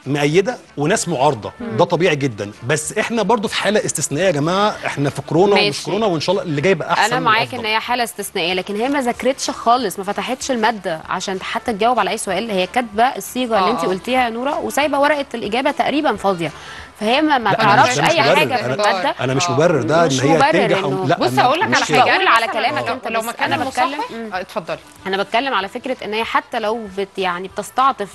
مؤيده وناس معارضه ده طبيعي جدا بس احنا برضو في حاله استثنائيه يا جماعه احنا في كورونا ومش ماشي. كورونا وان شاء الله اللي جاي يبقى احسن انا معاك وأفضل. ان هي حاله استثنائيه لكن هي ما ذاكرتش خالص ما فتحتش الماده عشان حتى تجاوب على اي سؤال هي كاتبه الصيغه اللي آه، انت آه. قلتيها يا نوره وسايبه ورقه الاجابه تقريبا فاضيه فهي ما, ما لا، أنا تعرفش ده مش اي مبرر. حاجه في أنا- الماده انا مش آه. مبرر ده مش ان هي مبرر تنجح إنه- أو- لا بص أنا هقول لك مش على كده. حاجه بقول أنا على مثلاً كلامك لو- أنت لو بس مكان أنا بتكلم- المصحح مم. آه، اتفضلي انا بتكلم على فكره ان هي حتى لو بت يعني بتستعطف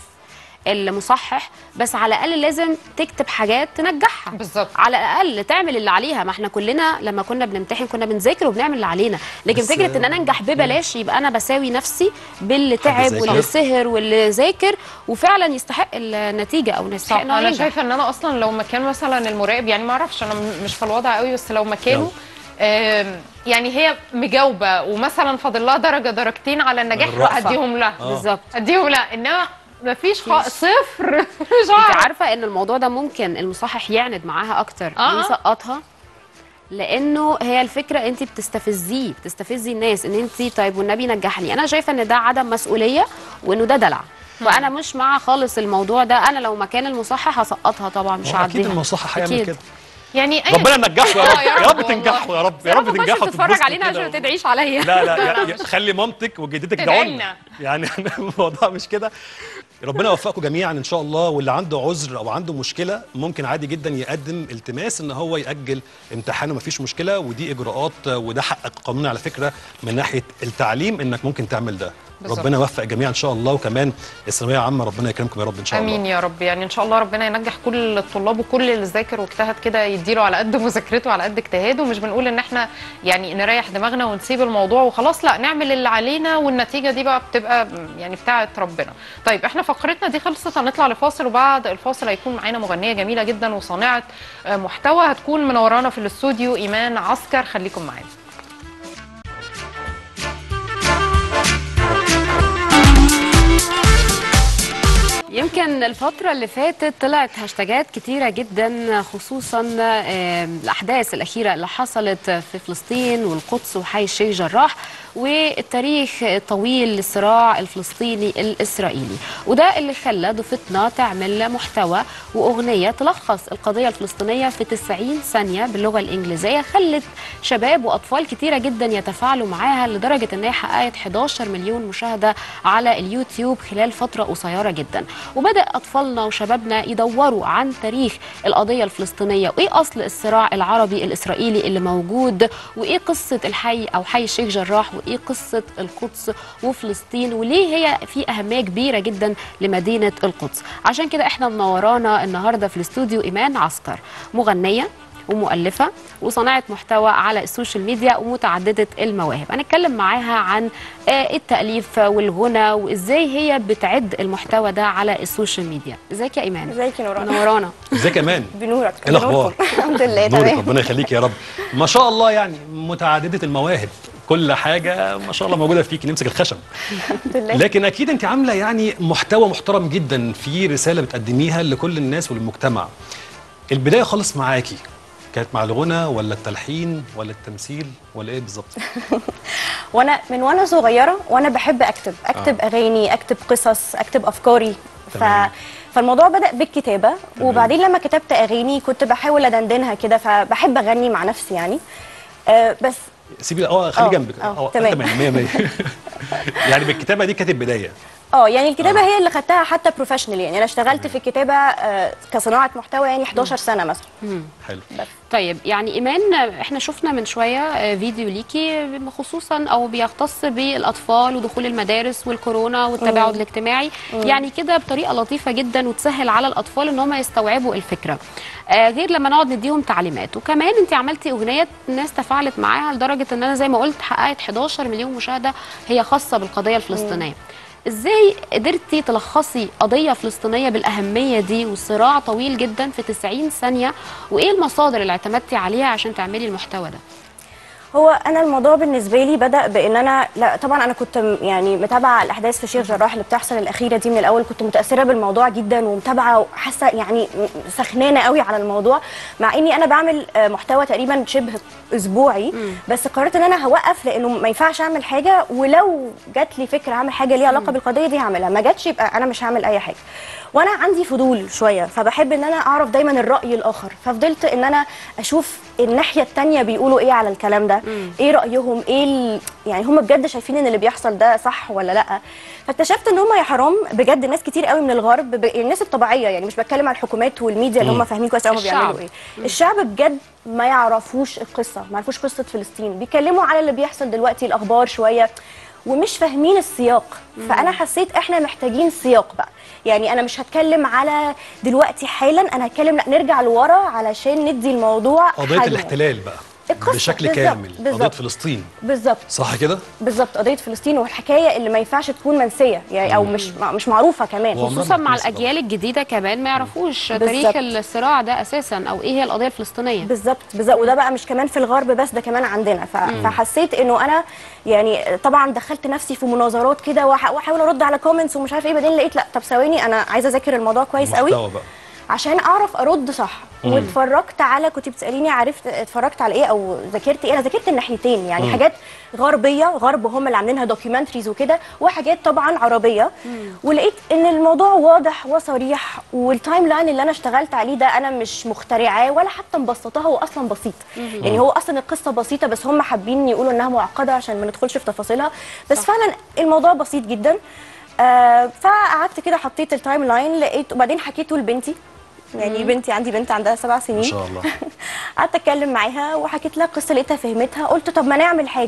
المصحح بس على الاقل لازم تكتب حاجات تنجحها بالظبط. على الاقل تعمل اللي عليها ما احنا كلنا لما كنا بنمتحن كنا بنذاكر وبنعمل اللي علينا لكن بس- فكره ان انا انجح ببلاش يبقى انا بساوي نفسي باللي تعب ذاكر. واللي سهر واللي ذاكر وفعلا يستحق النتيجه او صح يستحق ان هو انا ينجح شايفه ان انا اصلا لو مكان مثلا المراقب يعني ما اعرفش انا م- مش في الوضع قوي بس لو مكانه آم، يعني هي مجاوبه ومثلا فاضل لها درجه درجتين على النجاح الرأفة. اديهم لها آه. بالظبط اديهم لها انما مفيش خ... صفر مش انت عارف عارفه ان الموضوع ده ممكن المصحح يعند معاها اكتر آه. ويسقطها لانه هي الفكره انت بتستفزيه بتستفزي الناس ان انت طيب والنبي نجحني انا شايفه ان ده عدم مسؤوليه وانه ده دلع فانا مش مع خالص الموضوع ده انا لو مكان المصحح هصقطها طبعا مش هو اكيد هعديها المصحح هيعمل أكيد. كده يعني أي... ربنا ينجحه يا آه، رب يا رب والله. تنجحوا يا رب يا يا رب رب تخش تنجحوا تتفرج وتتبسطوا علينا كده. عشان ما تدعيش عليا لا لا يا- يا- خلي مامتك وجدتك تدعي يدعوا لنا. لنا يعني الموضوع مش كده ربنا يوفقكم جميعا ان شاء الله واللي عنده عذر او عنده مشكله ممكن عادي جدا يقدم التماس ان هو ياجل امتحانه مفيش مشكله ودي اجراءات وده حق قانوني على فكره من ناحيه التعليم انك ممكن تعمل ده بالظبط. ربنا يوفق الجميع ان شاء الله وكمان الثانويه العامه ربنا يكرمكم يا رب ان شاء الله امين يا رب يعني ان شاء الله ربنا ينجح كل الطلاب وكل اللي ذاكر واجتهد كده يديله على قد مذاكرته على قد اجتهاده مش بنقول ان احنا يعني نريح دماغنا ونسيب الموضوع وخلاص لا نعمل اللي علينا والنتيجه دي بقى بتبقى يعني بتاعه ربنا طيب احنا فقرتنا دي خلصت هنطلع لفاصل وبعد الفاصل هيكون معانا مغنيه جميله جدا وصانعه آه، محتوى هتكون منورانا في الاستوديو ايمان عسكر خليكم معانا يمكن الفترة اللي فاتت طلعت هاشتاجات كتيرة جدا خصوصا آم، الأحداث الأخيرة اللي حصلت في فلسطين والقدس وحي الشيخ جراح والتاريخ الطويل للصراع الفلسطيني الإسرائيلي وده اللي خلى ضيفتنا تعمل محتوى وأغنية تلخص القضية الفلسطينية في 90 ثانية باللغة الإنجليزية خلت شباب وأطفال كتيرة جدا يتفاعلوا معاها لدرجة إن هي حققت 11 مليون مشاهدة على اليوتيوب خلال فترة قصيرة جدا وبدأ أطفالنا وشبابنا يدوروا عن تاريخ القضية الفلسطينية وإيه أصل الصراع العربي الإسرائيلي اللي موجود وإيه قصة الحي أو حي الشيخ جراح وإيه قصة القدس وفلسطين وليه هي في أهمية كبيرة جدا لمدينة القدس عشان كده إحنا منورانا النهاردة في الاستوديو إيمان عسكر مغنية ومؤلفة وصناعة محتوى على السوشيال ميديا ومتعددة المواهب هنتكلم معاها عن آه، التأليف والغنى وإزاي هي بتعد المحتوى ده على السوشيال ميديا ازيك يا إيمان ازيك يا نوران منورانا ازيك يا مان بنورك ايه الاخبار بنوركم. الحمد لله نورك تمام ربنا يخليك يا رب ما شاء الله يعني متعدده المواهب كل حاجه ما شاء الله موجوده فيك نمسك الخشب الحمد لله لكن اكيد انت عامله يعني محتوى محترم جدا في رساله بتقدميها لكل الناس وللمجتمع البدايه خالص معاكي كانت مع الغنى ولا التلحين ولا التمثيل ولا ايه بالظبط وانا من وانا صغيره وانا بحب اكتب اكتب آه. آه. اغاني اكتب قصص اكتب افكاري ف... تمام. فالموضوع بدا بالكتابه وبعدين لما كتبت اغاني كنت بحاول ادندنها كده فبحب اغني مع نفسي يعني آه بس سيبي اه خلي آه، جنبك آه، تمام. تمام 100 100 يعني بالكتابه دي كانت البدايه اه يعني الكتابه آه. آه. هي اللي خدتها حتى بروفيشنال يعني انا اشتغلت في الكتابه آه كصناعه محتوى يعني 11 سنه مثلا حلو طيب يعني إيمان احنا شفنا من شوية آه، فيديو ليكي خصوصا أو بيختص بالأطفال ودخول المدارس والكورونا والتباعد الاجتماعي يعني كده بطريقة لطيفة جدا وتسهل على الأطفال إن هم يستوعبوا الفكرة آه، غير لما نقعد نديهم تعليمات وكمان انت عملتي اغنيه الناس تفاعلت معاها لدرجه ان انا زي ما قلت حققت 11 مليون مشاهده هي خاصه بالقضيه الفلسطينيه ازاي قدرتي تلخصي قضيه فلسطينيه بالاهميه دي وصراع طويل جدا في 90 ثانيه وايه المصادر اللي اعتمدتي عليها عشان تعملي المحتوى ده هو انا الموضوع بالنسبه لي بدا بان انا لا طبعا انا كنت م- يعني متابعه الاحداث في شيخ جراح اللي بتحصل الاخيره دي من الاول كنت متاثره بالموضوع جدا ومتابعه وحاسه يعني م- سخنانه قوي على الموضوع مع اني انا بعمل آه، محتوى تقريبا شبه اسبوعي بس قررت ان انا هوقف لانه ما ينفعش اعمل حاجه ولو جات لي فكره اعمل حاجه ليها علاقه بالقضيه دي هعملها ما جاتش يبقى انا مش هعمل اي حاجه وانا عندي فضول شويه فبحب ان انا اعرف دايما الراي الاخر ففضلت ان انا اشوف الناحيه التانية بيقولوا ايه على الكلام ده ايه رايهم ايه ال... يعني هم بجد شايفين ان اللي بيحصل ده صح ولا لا فاكتشفت ان هم يا حرام بجد ناس كتير قوي من الغرب ب... الناس الطبيعيه يعني مش بتكلم على الحكومات والميديا اللي هم فاهمين كويس قوي هم الشعب. بيعملوا ايه الشعب بجد ما يعرفوش القصه ما يعرفوش قصه فلسطين بيتكلموا على اللي بيحصل دلوقتي الاخبار شويه ومش فاهمين السياق فانا حسيت احنا محتاجين سياق بقى يعني انا مش هتكلم على دلوقتي حالا انا هتكلم لا نرجع لورا علشان ندي الموضوع قضيه حجمه. الاحتلال بقى القصة، بشكل بالظبط، كامل قضيه بالظبط. فلسطين بالظبط صح كده بالظبط قضيه فلسطين والحكايه اللي ما ينفعش تكون منسيه يعني او مش مش معروفه كمان وعمرها خصوصا ما مع بتنسى الاجيال الجديده كمان ما يعرفوش بالظبط. تاريخ الصراع ده اساسا او ايه هي القضيه الفلسطينيه بالظبط بالظبط وده بقى مش كمان في الغرب بس ده كمان عندنا ف... فحسيت انه انا يعني طبعا دخلت نفسي في مناظرات كده وأح- واحاول ارد على كومنتس ومش عارف ايه بعدين لقيت لا طب ثواني انا عايزه اذاكر الموضوع كويس قوي محتوى بقى عشان اعرف ارد صح واتفرجت على كنت بتساليني عرفت اتفرجت على ايه او ذاكرت ايه انا ذاكرت الناحيتين يعني حاجات غربيه غرب هم اللي عاملينها دوكيومنتريز وكده وحاجات طبعا عربيه ولقيت ان الموضوع واضح وصريح والتايم لاين اللي انا اشتغلت عليه ده انا مش مخترعاه ولا حتى مبسطاه هو اصلا بسيط يعني هو اصلا القصه بسيطه بس هم حابين يقولوا انها معقده عشان ما ندخلش في تفاصيلها بس فعلا الموضوع بسيط جدا آه فقعدت كده حطيت التايم لاين لقيت وبعدين حكيته لبنتي يعني بنتي عندي بنت عندها سبع سنين ما شاء الله قعدت اتكلم معاها وحكيت لها قصه لقيتها فهمتها قلت طب ما نعمل حاجه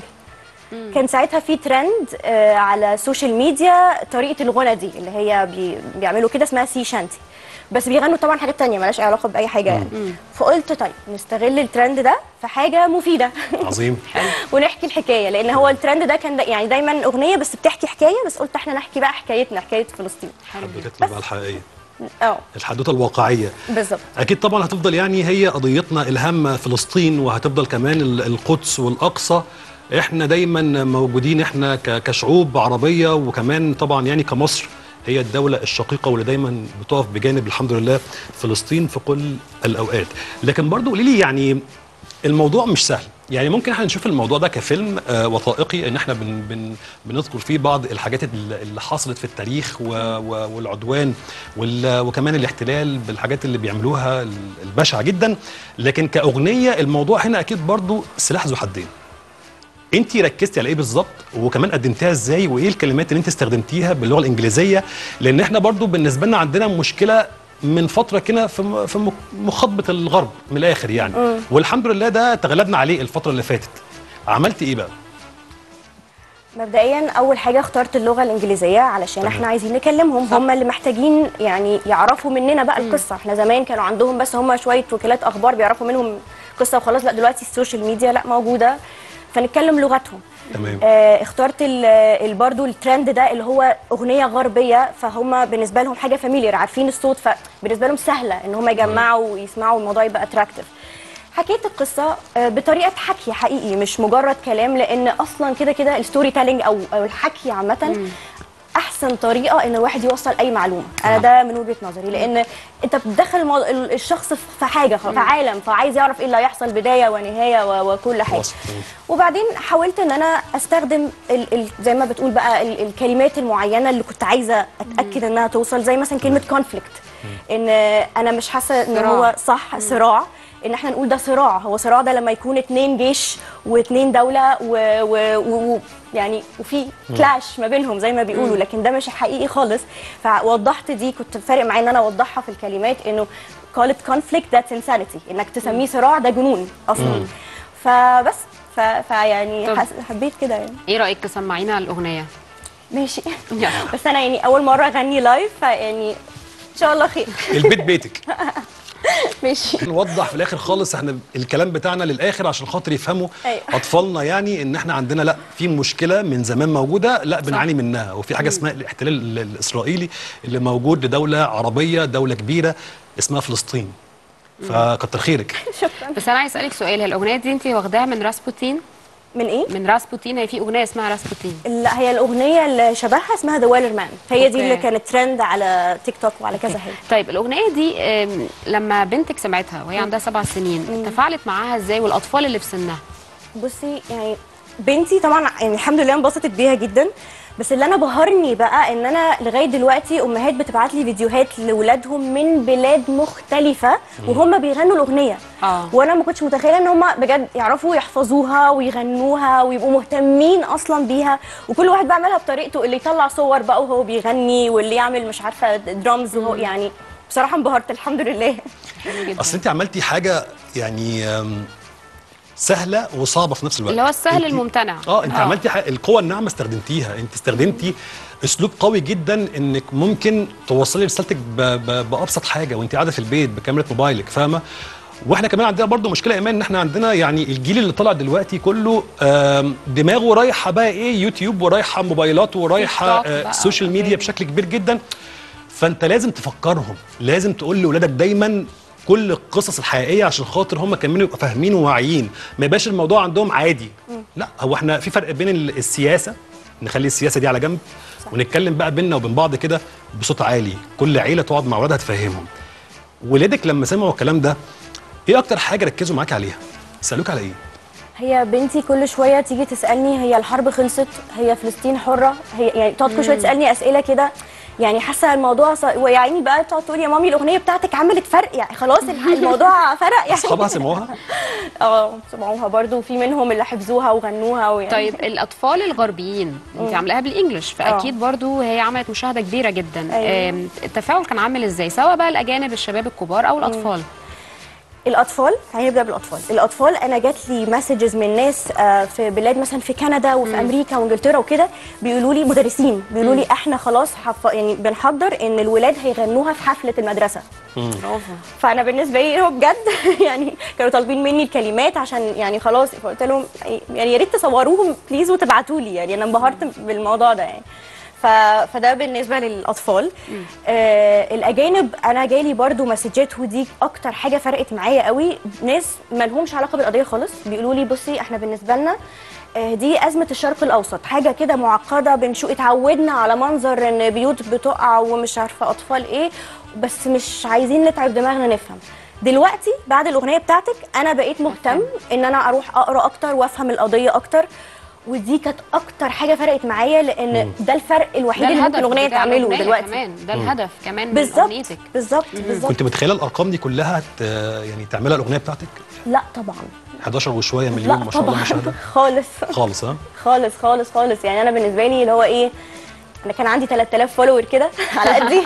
كان ساعتها في ترند آه على السوشيال ميديا طريقه الغنى دي اللي هي بي بيعملوا كده اسمها سي شانتي بس بيغنوا طبعا حاجات تانية مالهاش أي علاقه باي حاجه يعني فقلت طيب نستغل الترند ده في حاجه مفيده عظيم ونحكي الحكايه لان هو الترند ده كان دا يعني دايما اغنيه بس بتحكي حكايه بس قلت احنا نحكي بقى حكايتنا حكايه فلسطين حدوتتنا بقى الحقيقيه اه الحدوته الواقعيه بالظبط اكيد طبعا هتفضل يعني هي قضيتنا الهامه فلسطين وهتفضل كمان ال- القدس والاقصى احنا دايما موجودين احنا ك- كشعوب عربيه وكمان طبعا يعني كمصر هي الدولة الشقيقة واللي دايما بتقف بجانب الحمد لله فلسطين في كل الأوقات لكن برضو قولي لي يعني الموضوع مش سهل يعني ممكن احنا نشوف الموضوع ده كفيلم آه وثائقي ان احنا بن بن بنذكر فيه بعض الحاجات اللي اللي حصلت في التاريخ و و والعدوان وال وكمان الاحتلال بالحاجات اللي بيعملوها ال- البشعه جدا لكن كاغنيه الموضوع هنا اكيد برضو سلاح ذو حدين انت ركزتي على ايه بالظبط وكمان قدمتيها ازاي وايه الكلمات اللي انت استخدمتيها باللغه الانجليزيه لان احنا برضو بالنسبه لنا عندنا مشكله من فتره كده في م- في مك- مخاطبه الغرب من الاخر يعني والحمد لله ده تغلبنا عليه الفتره اللي فاتت عملت ايه بقى مبدئيا اول حاجه اخترت اللغه الانجليزيه علشان تمام. احنا عايزين نكلمهم هم اللي محتاجين يعني يعرفوا مننا بقى القصه احنا زمان كانوا عندهم بس هم شويه وكالات اخبار بيعرفوا منهم قصه وخلاص لا دلوقتي السوشيال ميديا لا موجوده فنتكلم لغتهم تمام آه اخترت ال- ال- برضو الترند ده اللي هو اغنيه غربيه فهم بالنسبه لهم حاجه فاميليار عارفين الصوت فبالنسبه لهم سهله ان هم يجمعوا ويسمعوا الموضوع يبقى اتراكتيف حكيت القصه آه، بطريقه حكي حقيقي مش مجرد كلام لان اصلا كده كده الستوري تيلينج او او الحكي عامه احسن طريقه ان الواحد يوصل اي معلومه انا ده من وجهه نظري لان انت بتدخل المو... ال- الشخص في حاجه في عالم فعايز يعرف ايه اللي هيحصل بدايه ونهايه و... وكل حاجه وصف. وبعدين حاولت ان انا استخدم ال ال زي ما بتقول بقى ال الكلمات المعينه اللي كنت عايزه اتاكد انها توصل زي مثلا كلمه كونفليكت ان انا مش حاسه ان صراع. هو صح صراع ان احنا نقول ده صراع هو صراع ده لما يكون اتنين جيش واتنين دوله و, و, و, و يعني وفي كلاش ما بينهم زي ما بيقولوا لكن ده مش حقيقي خالص فوضحت دي كنت فارق معايا ان انا اوضحها في الكلمات انه call it conflict that's insanity انك تسميه صراع ده جنون اصلا فبس ف... فيعني طب. حس... حبيت كده يعني ايه رايك تسمعينا الاغنيه ماشي يلا. بس انا يعني اول مره اغني لايف فيعني ان شاء الله خير البيت بيتك ماشي نوضح في الاخر خالص احنا الكلام بتاعنا للاخر عشان خاطر يفهموا أيوة. اطفالنا يعني ان احنا عندنا لا في مشكله من زمان موجوده لا بنعاني منها وفي حاجه اسمها الاحتلال ال- الاسرائيلي اللي موجود لدوله عربيه دوله كبيره اسمها فلسطين فكتر خيرك شكرا بس انا عايز اسالك سؤال هي الاغنيه دي انت واخداها من راسبوتين من ايه من راسبوتين هي في اغنيه اسمها راسبوتين لا هي الاغنيه اللي شبهها اسمها ذا ويلر مان هي دي أوكي. اللي كانت ترند على تيك توك وعلى كذا حاجه طيب الاغنيه دي آم، لما بنتك سمعتها وهي عندها سبع سنين تفاعلت معاها ازاي والاطفال اللي في سنها بصي يعني بنتي طبعا يعني الحمد لله انبسطت بيها جدا بس اللي انا بهرني بقى ان انا لغايه دلوقتي امهات بتبعت لي فيديوهات لاولادهم من بلاد مختلفه وهم بيغنوا الاغنيه آه. وانا ما كنتش متخيله ان هم بجد يعرفوا يحفظوها ويغنوها ويبقوا مهتمين اصلا بيها وكل واحد بيعملها بطريقته اللي يطلع صور بقى وهو بيغني واللي يعمل مش عارفه درامز وهو يعني بصراحه انبهرت الحمد لله حلو جدا اصل انت عملتي حاجه يعني آم، سهله وصعبه في نفس الوقت اللي هو السهل انت- الممتنع اه انت عملتي حاجة القوه الناعمه استخدمتيها انت استخدمتي اسلوب قوي جدا انك ممكن توصلي رسالتك ب... ب... بابسط حاجه وانت قاعده في البيت بكاميرا موبايلك فاهمه واحنا كمان عندنا برضو مشكله ايمان ان احنا عندنا يعني الجيل اللي طالع دلوقتي كله آم، دماغه رايحه بقى ايه يوتيوب ورايحه موبايلات ورايحه تيك توك آه، بقى سوشيال ميديا وغيره. بشكل كبير جدا فانت لازم تفكرهم لازم تقول لاولادك دايما كل القصص الحقيقيه عشان خاطر هم كمان يبقوا فاهمين وواعيين ما يبقاش الموضوع عندهم عادي لا هو احنا في فرق بين ال- السياسه نخلي السياسه دي على جنب ونتكلم بقى بينا وبين بعض كده بصوت عالي كل عيله تقعد مع اولادها تفهمهم ولادك لما سمعوا الكلام ده ايه اكتر حاجه ركزوا معاك عليها سالوك على ايه هي بنتي كل شويه تيجي تسالني هي الحرب خلصت هي فلسطين حره هي يعني تقعد كل شويه تسالني اسئله كده يعني حاسه الموضوع ص... ويا عيني بقى تقعد تقول يا مامي الاغنيه بتاعتك عملت فرق يعني خلاص الح- الموضوع فرق يعني اصحابها سمعوها اه سمعوها برضو في منهم اللي حفظوها وغنوها ويعني طيب الاطفال الغربيين انت عاملاها بالانجلش فاكيد برضو هي عملت مشاهده كبيره جدا أيوة. آم، التفاعل كان عامل ازاي سواء بقى الاجانب الشباب الكبار او الاطفال الاطفال تعالي نبدا بالاطفال الاطفال انا جات لي مسجز من ناس آه، في بلاد مثلا في كندا وفي امريكا وانجلترا وكده بيقولوا لي مدرسين بيقولوا لي احنا خلاص حف... يعني بنحضر ان الولاد هيغنوها في حفله المدرسه برافو فانا بالنسبه لي هو بجد يعني كانوا طالبين مني الكلمات عشان يعني خلاص فقلت لهم يعني يا ريت تصوروهم بليز وتبعتوا لي يعني انا انبهرت بالموضوع ده يعني ف... فده بالنسبه للاطفال آه الاجانب انا جالي برضو مسجات ودي اكتر حاجه فرقت معايا قوي ناس ما لهمش علاقه بالقضيه خالص بيقولوا لي بصي احنا بالنسبه لنا آه، دي أزمة الشرق الأوسط حاجة كده معقدة بنشوف اتعودنا على منظر إن بيوت بتقع ومش عارفة أطفال إيه بس مش عايزين نتعب دماغنا نفهم دلوقتي بعد الأغنية بتاعتك أنا بقيت مهتم إن أنا أروح أقرأ أكتر وأفهم القضية أكتر ودي كانت أكتر حاجة فرقت معايا لأن ده الفرق الوحيد ده اللي ممكن الهدف الأغنية بتاع تعمله الأغنية دلوقتي كمان ده الهدف كمان من بالظبط اغنيتك بالظبط بالظبط كنت متخيله الارقام دي كلها ت... يعني تعملها الاغنيه بتاعتك لا طبعا 11 وشويه مليون لا ما شاء الله طبعا مشاهده خالص خالص ها خالص خالص خالص يعني انا بالنسبه لي اللي هو ايه انا كان عندي 3000 فولور كده على قدي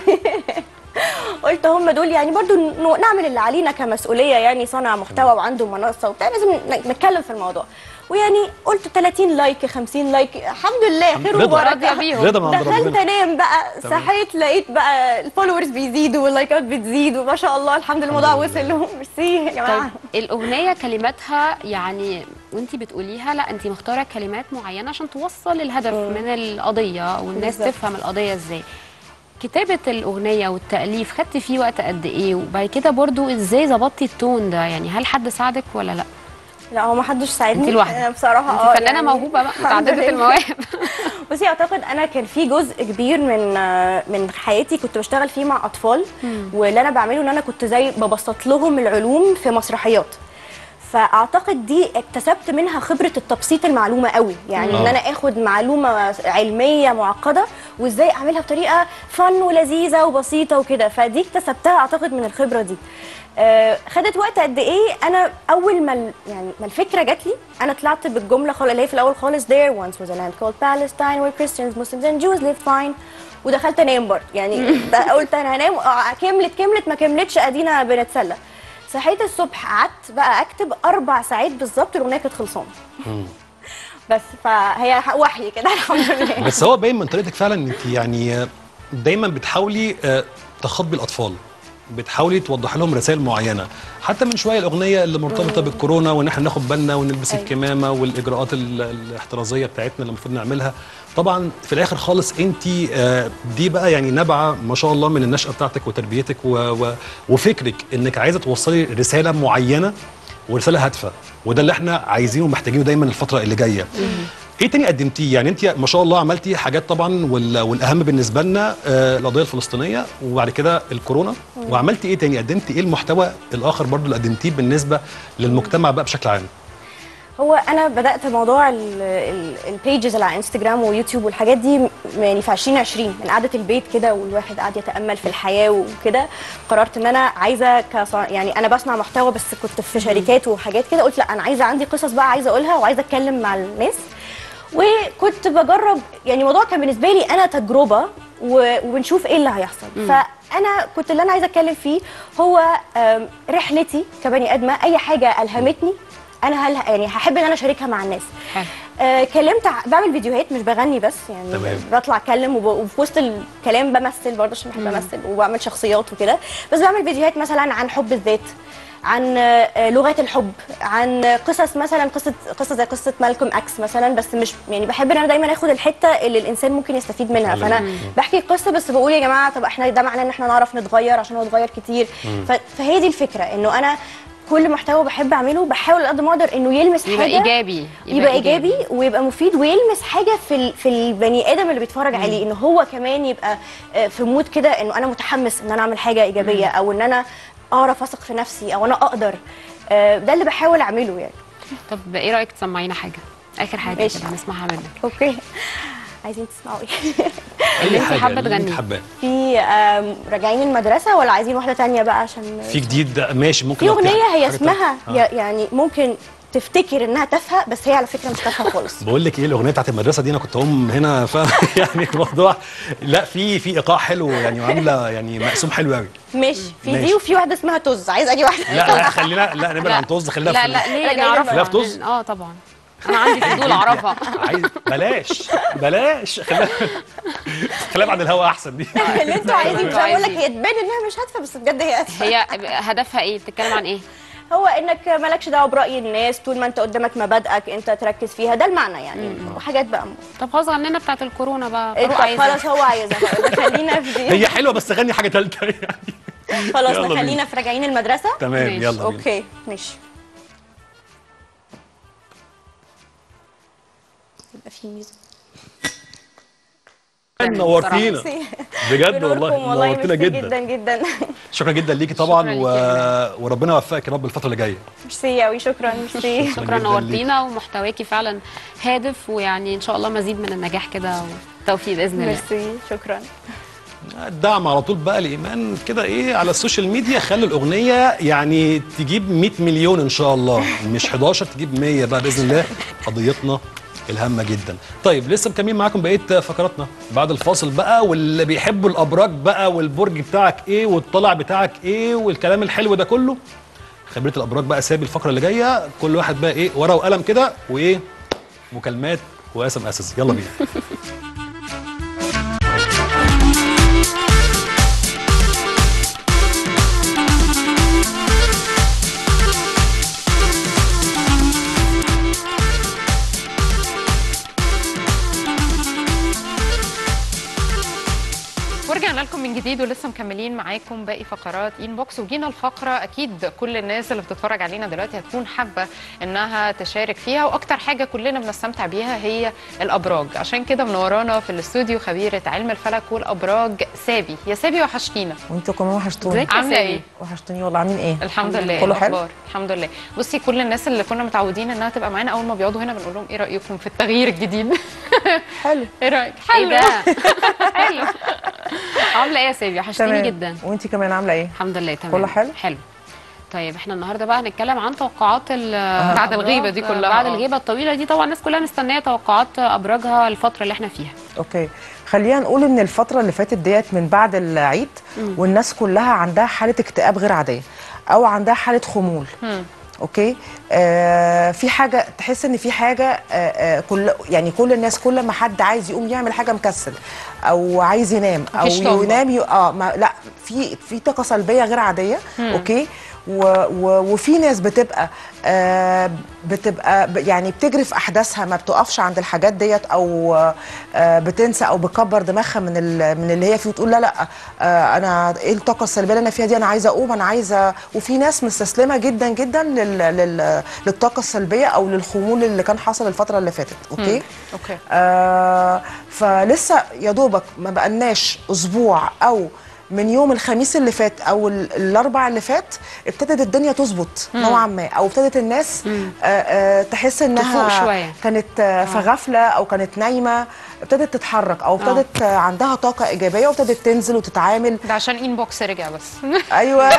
قلت هم دول يعني برضو ن- نعمل اللي علينا كمسؤوليه يعني صانع محتوى وعنده منصه وبتاع لازم ن- نتكلم في الموضوع ويعني قلت 30 لايك 50 لايك الحمد لله خير رضا. وبركه راضيه بيهم رضا من عند دخلت ربنا انام بقى تمام. صحيت لقيت بقى الفولورز بيزيدوا واللايكات بتزيد وما شاء الله الحمد لله الموضوع الحمد لله. وصل لهم ميرسي يا جماعه طيب الاغنيه كلماتها يعني وانت بتقوليها لا انت مختاره كلمات معينه عشان توصل الهدف من القضيه والناس بالظبط. تفهم القضيه ازاي كتابة الأغنية والتأليف خدت فيه وقت قد إيه وبعد كده برضو إزاي ظبطتي التون ده يعني هل حد ساعدك ولا لا؟ لا هو ما حدش ساعدني أنت لوحدك. أنا بصراحه أنت اه فنانة يعني موهوبة بقى الحمد متعددة لله. المواهب بصي اعتقد انا كان في جزء كبير من من حياتي كنت بشتغل فيه مع اطفال واللي انا بعمله ان انا كنت زي ببسط لهم العلوم في مسرحيات فاعتقد دي اكتسبت منها خبره التبسيط المعلومه قوي يعني ان آه. انا اخد معلومه علميه معقده وازاي اعملها بطريقه فن ولذيذه وبسيطه وكده فدي اكتسبتها اعتقد من الخبره دي آه، خدت وقت قد ايه انا اول ما ال- يعني ما الفكره جات لي انا طلعت بالجمله خالص اللي هي في الاول خالص there once was a land called Palestine where Christians Muslims and Jews lived fine ودخلت انام برضه يعني ده قلت انا هنام آه، كملت كملت ما كملتش ادينا بنتسلى صحيت الصبح قعدت بقى اكتب اربع ساعات بالظبط الاغنيه كانت خلصانه بس فهي وحي كده الحمد لله بس هو باين من طريقتك فعلا ان انت يعني دايما بتحاولي آه، تخاطبي الاطفال بتحاولي توضحي لهم رسائل معينه حتى من شويه الاغنيه اللي مرتبطه بالكورونا وان احنا ناخد بالنا ونلبس أيوة. الكمامه والاجراءات ال- الاحترازيه بتاعتنا اللي المفروض نعملها طبعا في الاخر خالص انت آه، دي بقى يعني نابعه ما شاء الله من النشاه بتاعتك وتربيتك و و وفكرك انك عايزه توصلي رساله معينه ورساله هادفه وده اللي احنا عايزينه ومحتاجينه دايما الفتره اللي جايه ايه تاني قدمتيه يعني انت ما شاء الله عملتي حاجات طبعا وال- والاهم بالنسبه لنا آه، القضيه الفلسطينيه وبعد كده الكورونا وعملتي ايه تاني قدمتي ايه المحتوى الاخر برضو اللي قدمتيه بالنسبه للمجتمع بقى بشكل عام هو انا بدات موضوع البيجز اللي على انستجرام ويوتيوب والحاجات دي م- يعني في 2020 من قعده البيت كده والواحد قاعد يتامل في الحياه وكده قررت ان انا عايزه كص... يعني انا بصنع محتوى بس كنت في شركات وحاجات كده قلت لا انا عايزه عندي قصص بقى عايزه اقولها وعايزه اتكلم مع الناس وكنت بجرب يعني الموضوع كان بالنسبه لي انا تجربه و- وبنشوف ايه اللي هيحصل فانا كنت اللي انا عايزه اتكلم فيه هو آم، رحلتي كبني ادمه اي حاجه الهمتني انا هل يعني هحب ان انا اشاركها مع الناس حلو. آه كلمت ع- بعمل فيديوهات مش بغني بس يعني تمام. بطلع اتكلم وب- وفي وسط الكلام بمثل برضه عشان بحب امثل وبعمل شخصيات وكده بس بعمل فيديوهات مثلا عن حب الذات عن آه، لغات الحب عن قصص مثلا قصه قصه زي قصه مالكوم اكس مثلا بس مش يعني بحب ان انا دايما اخد الحته اللي الانسان ممكن يستفيد منها فانا بحكي قصه بس بقول يا جماعه طب احنا ده معناه ان احنا نعرف نتغير عشان هو اتغير كتير ف- فهي دي الفكره انه انا كل محتوى بحب اعمله بحاول قد ما اقدر انه يلمس يبقى حاجه ايجابي يبقى ايجابي ويبقى مفيد ويلمس حاجه في ال- في البني ادم اللي بيتفرج عليه ان هو كمان يبقى آه، في مود كده انه انا متحمس ان انا اعمل حاجه ايجابيه او ان انا اعرف اثق في نفسي او انا اقدر آه، ده اللي بحاول اعمله يعني طب ايه رايك تسمعينا حاجه اخر حاجه ماشي. كده نسمعها منك اوكي عايزين تسمعوا ايه اللي أي انت حاجة حابه اللي انت تغنيه حباه في آم، راجعين المدرسه ولا عايزين واحده تانية بقى عشان في جديد ماشي ممكن في لو اغنيه حاجة هي تانية. اسمها آه. يا- يعني ممكن تفتكر انها تافهه بس هي على فكره مش تافهه خالص بقول لك ايه الاغنيه بتاعت المدرسه دي انا كنت اقوم هنا ف يعني الموضوع لا في في ايقاع حلو يعني وعامله يعني مقسوم حلو قوي ماشي في ماشي. دي وفي واحده اسمها طز عايزه اجي واحده لا لا خلينا لا نبعد عن طز خلينا لا في لا ليه راجعين نعرفها لا في طز؟ اه طبعا انا عندي فضول اعرفها عايز بلاش بلاش خلينا خلينا بعد الهوا احسن دي اللي انتوا عايزين انتوا بقول لك عايزين. هي تبان انها مش هادفه بس بجد هي هادفه هي هدفها ايه بتتكلم عن ايه هو انك مالكش دعوه براي الناس طول ما انت قدامك مبادئك انت تركز فيها ده المعنى يعني وحاجات بقى طب خلاص غنينا بتاعت الكورونا بقى انت فاروق عايزة. خلاص هو عايزها بقى. خلينا في دي هي حلوه بس غني حاجه ثالثه يعني خلاص يلا بينا. خلينا في راجعين المدرسه تمام ماشي. يلا بينا اوكي ماشي يبقى في ميوزك نورتينا بجد والله بنوركم والله نورتينا ميرسي جدا جدا جدا شكرا جدا ليكي طبعا شكرا و... ليكي يا وربنا يوفقك يا رب الفتره اللي جايه ميرسي قوي شكرا ميرسي شكرا جداً نورتينا ومحتواكي فعلا هادف ويعني ان شاء الله مزيد من النجاح كده والتوفيق باذن الله ميرسي شكرا الدعم على طول بقى لايمان كده ايه على السوشيال ميديا خلي الاغنيه يعني تجيب 100 مليون ان شاء الله مش 11 تجيب 100 بقى باذن الله قضيتنا الهامه جدا طيب لسه مكملين معاكم بقيه فقراتنا بعد الفاصل بقى واللي بيحبوا الابراج بقى والبرج بتاعك ايه والطلع بتاعك ايه والكلام الحلو ده كله خبيره الابراج بقى سابي الفقره اللي جايه كل واحد بقى ايه ورقه وقلم كده وايه مكالمات واسم اساسي يلا بينا ورجعنا لكم من جديد ولسه مكملين معاكم باقي فقرات انبوكس وجينا الفقره اكيد كل الناس اللي بتتفرج علينا دلوقتي هتكون حابه انها تشارك فيها واكتر حاجه كلنا بنستمتع بيها هي الابراج عشان كده منورانا في الاستوديو خبيره علم الفلك والابراج سابي يا سابي وحشتينا وانتوا كمان وحشتوني ازيك يا عامله سابي؟ ايه وحشتوني والله عاملين ايه الحمد لله كله حلو الأخبار؟ الحمد لله بصي كل الناس اللي كنا متعودين انها تبقى معانا اول ما بيقعدوا هنا بنقول لهم ايه رايكم في التغيير الجديد حلو ايه رايك ايه ده حلو عامله ايه يا سابي وحشتيني تمام جدا وانتي كمان عامله ايه الحمد لله تمام كله حلو؟ حلو طيب احنا النهارده بقى هنتكلم عن توقعات ال بعد الغيبة دي كلها، بعد آه. الغيبه الطويله دي طبعا الناس كلها مستنيه توقعات ابراجها الفتره اللي احنا فيها اوكي خلينا نقول ان الفتره اللي فاتت ديت من بعد العيد والناس كلها عندها حاله اكتئاب غير عاديه او عندها حاله خمول اوكي آه في حاجه تحس ان في حاجه آه آه كل يعني كل الناس كل ما حد عايز يقوم يعمل حاجه مكسل او عايز ينام او مفيش طاقة. ينام ي... اه ما لا في في طاقه سلبيه غير عاديه اوكي و و وفي ناس بتبقى آه بتبقى ب- يعني بتجري في احداثها ما بتقفش عند الحاجات ديت او آه بتنسى او بتكبر دماغها من ال- من اللي هي فيه وتقول لا لا آه انا ايه الطاقه السلبيه اللي انا فيها دي انا عايزه اقوم انا عايزه وفي ناس مستسلمه جدا جدا لل لل للطاقه السلبيه او للخمول اللي كان حصل الفتره اللي فاتت اوكي اوكي آه فلسه يا دوبك ما بقالناش اسبوع او من يوم الخميس اللي فات او ال- الاربع اللي فات ابتدت الدنيا تظبط نوعا ما او ابتدت الناس آه آه تحس انها تفوق شوية. كانت آه في غفله او كانت نايمه ابتدت تتحرك او ابتدت آه عندها طاقه ايجابيه وابتدت تنزل وتتعامل ده عشان انبوكس رجع بس ايوه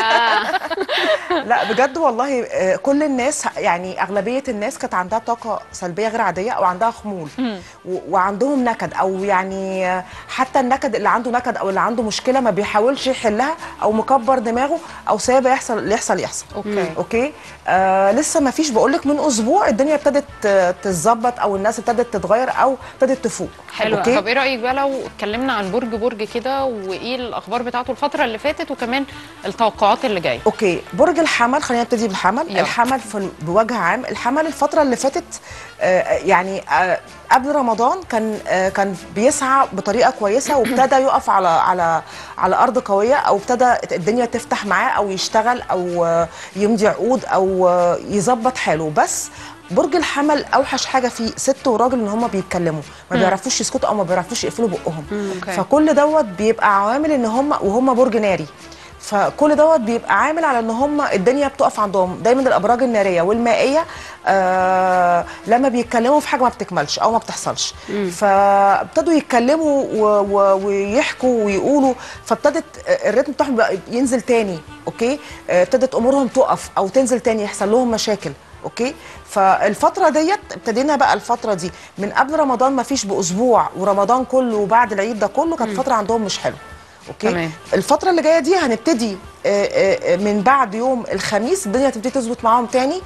لا بجد والله آه، كل الناس يعني اغلبيه الناس كانت عندها طاقه سلبيه غير عاديه او عندها خمول و- وعندهم نكد او يعني آه، حتى النكد اللي عنده نكد او اللي عنده مشكله ما بيحاولش يحلها او مكبر دماغه او سايبه يحصل اللي يحصل يحصل اوكي اوكي آه لسه ما فيش بقول لك من اسبوع الدنيا ابتدت آه، تتظبط او الناس ابتدت تتغير او ابتدت تفوق حلو. اوكي طب ايه رايك بقى لو اتكلمنا عن برج برج كده وايه الاخبار بتاعته الفتره اللي فاتت وكمان التوقعات اللي جايه اوكي برج الحمل خلينا نبتدي بالحمل يلا. الحمل في بوجه عام الحمل الفتره اللي فاتت آه، يعني آه، قبل رمضان كان آه، كان بيسعى بطريقه كويسه وابتدى يقف على على على ارض قويه او ابتدى الدنيا تفتح معاه او يشتغل او آه، يمضي عقود او آه، يظبط حاله بس برج الحمل اوحش حاجه فيه ست وراجل ان هم بيتكلموا ما بيعرفوش يسكتوا او ما بيعرفوش يقفلوا بقهم أوكي. فكل دوت بيبقى عوامل ان هم وهم برج ناري فكل دوت بيبقى عامل على ان هم الدنيا بتقف عندهم دايما الابراج الناريه والمائيه آه لما بيتكلموا في حاجه ما بتكملش او ما بتحصلش فابتدوا يتكلموا و- و- ويحكوا ويقولوا فابتدت الريتم بتاعهم بقى ينزل تاني اوكي آه، ابتدت امورهم تقف او تنزل تاني يحصل لهم مشاكل اوكي فالفتره ديت ابتدينا بقى الفتره دي من قبل رمضان ما فيش باسبوع ورمضان كله وبعد العيد ده كله كانت فتره عندهم مش حلوه اوكي تمام. الفتره اللي جايه دي هنبتدي آه، آه، آه، من بعد يوم الخميس الدنيا هتبتدي تظبط معاهم تاني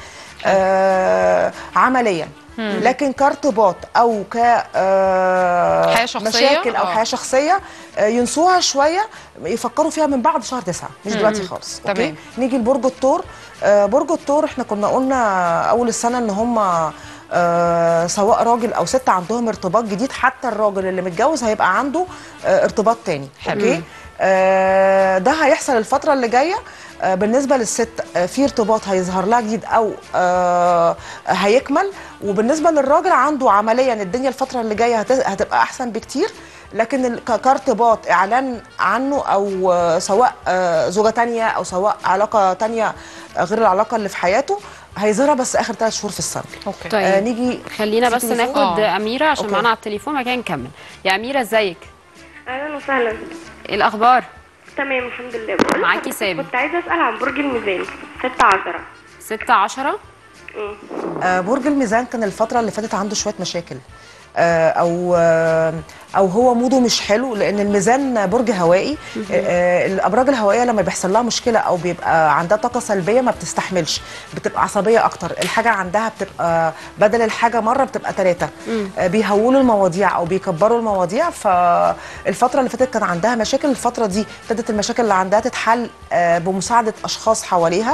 آه عمليا لكن كارتباط او ك آه، حياة شخصية؟ مشاكل او آه. حياه شخصيه آه، ينسوها شويه يفكروا فيها من بعد شهر تسعة مش دلوقتي خالص تمام. اوكي نيجي لبرج الثور آه، برج الثور احنا كنا قلنا اول السنه ان هم آه، سواء راجل او ست عندهم ارتباط جديد حتى الراجل اللي متجوز هيبقى عنده آه، ارتباط تاني حلو. اوكي آه، ده هيحصل الفتره اللي جايه آه، بالنسبه للست آه، في ارتباط هيظهر لها جديد او آه، هيكمل وبالنسبه للراجل عنده عمليا الدنيا الفتره اللي جايه هت- هتبقى احسن بكتير لكن ال- ك- كارتباط اعلان عنه او آه، سواء آه، زوجه تانية او سواء علاقه تانية آه، غير العلاقه اللي في حياته هيظهرها بس اخر ثلاث شهور في السنه اوكي طيب آه نيجي خلينا في بس تليفون؟ ناخد آه. اميره عشان أوكي. معانا على التليفون بعد كده نكمل يا اميره ازيك اهلا وسهلا ايه الاخبار تمام الحمد لله بقول معاكي لحضرتك سامي. كنت عايزه اسال عن برج الميزان 6 10 6 10 آه، برج الميزان كان الفترة اللي فاتت عنده شوية مشاكل آه، او آه، او هو موده مش حلو لان الميزان برج هوائي آه، الابراج الهوائيه لما بيحصل لها مشكله او بيبقى عندها طاقه سلبيه ما بتستحملش بتبقى عصبيه اكتر الحاجه عندها بتبقى بدل الحاجه مره بتبقى ثلاثه بيهولوا المواضيع او بيكبروا المواضيع فالفتره اللي فاتت كان عندها مشاكل الفتره دي ابتدت المشاكل اللي عندها تتحل آه، بمساعده اشخاص حواليها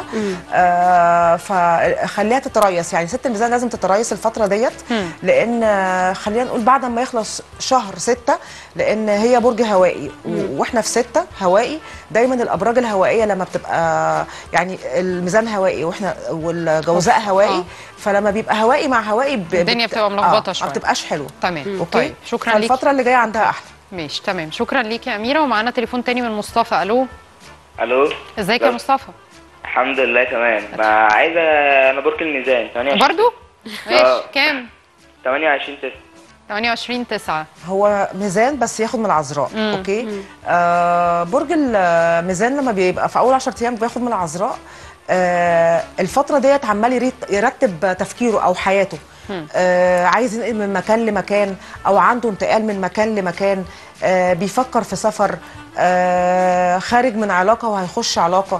آه، فخليها تتريث يعني ست الميزان لازم تتريث الفتره ديت لان آه، خلينا نقول بعد ما يخلص شهر ستة لان هي برج هوائي و- واحنا في ستة هوائي دايما الابراج الهوائيه لما بتبقى يعني الميزان هوائي واحنا والجوزاء هوائي آه. فلما بيبقى هوائي مع هوائي ب- الدنيا بت- بتبقى ملخبطة آه، شوية. ما بتبقاش حلوه تمام اوكي طيب شكرا ليكي فالفتره اللي جايه عندها احلى ماشي تمام شكرا ليكي يا اميره ومعانا تليفون تاني من مصطفى الو الو ازيك يا بس. مصطفى الحمد لله تمام ما عايزه انا برج الميزان 28 برضو ماشي آه. كام 28 9 28 9 هو ميزان بس ياخد من العذراء اوكي آه برج الميزان لما بيبقى في اول 10 ايام بياخد من العذراء آه الفتره ديت عمال يريت- يرتب تفكيره او حياته آه عايز ينقل من مكان لمكان او عنده انتقال من مكان لمكان آه بيفكر في سفر آه خارج من علاقه وهيخش علاقه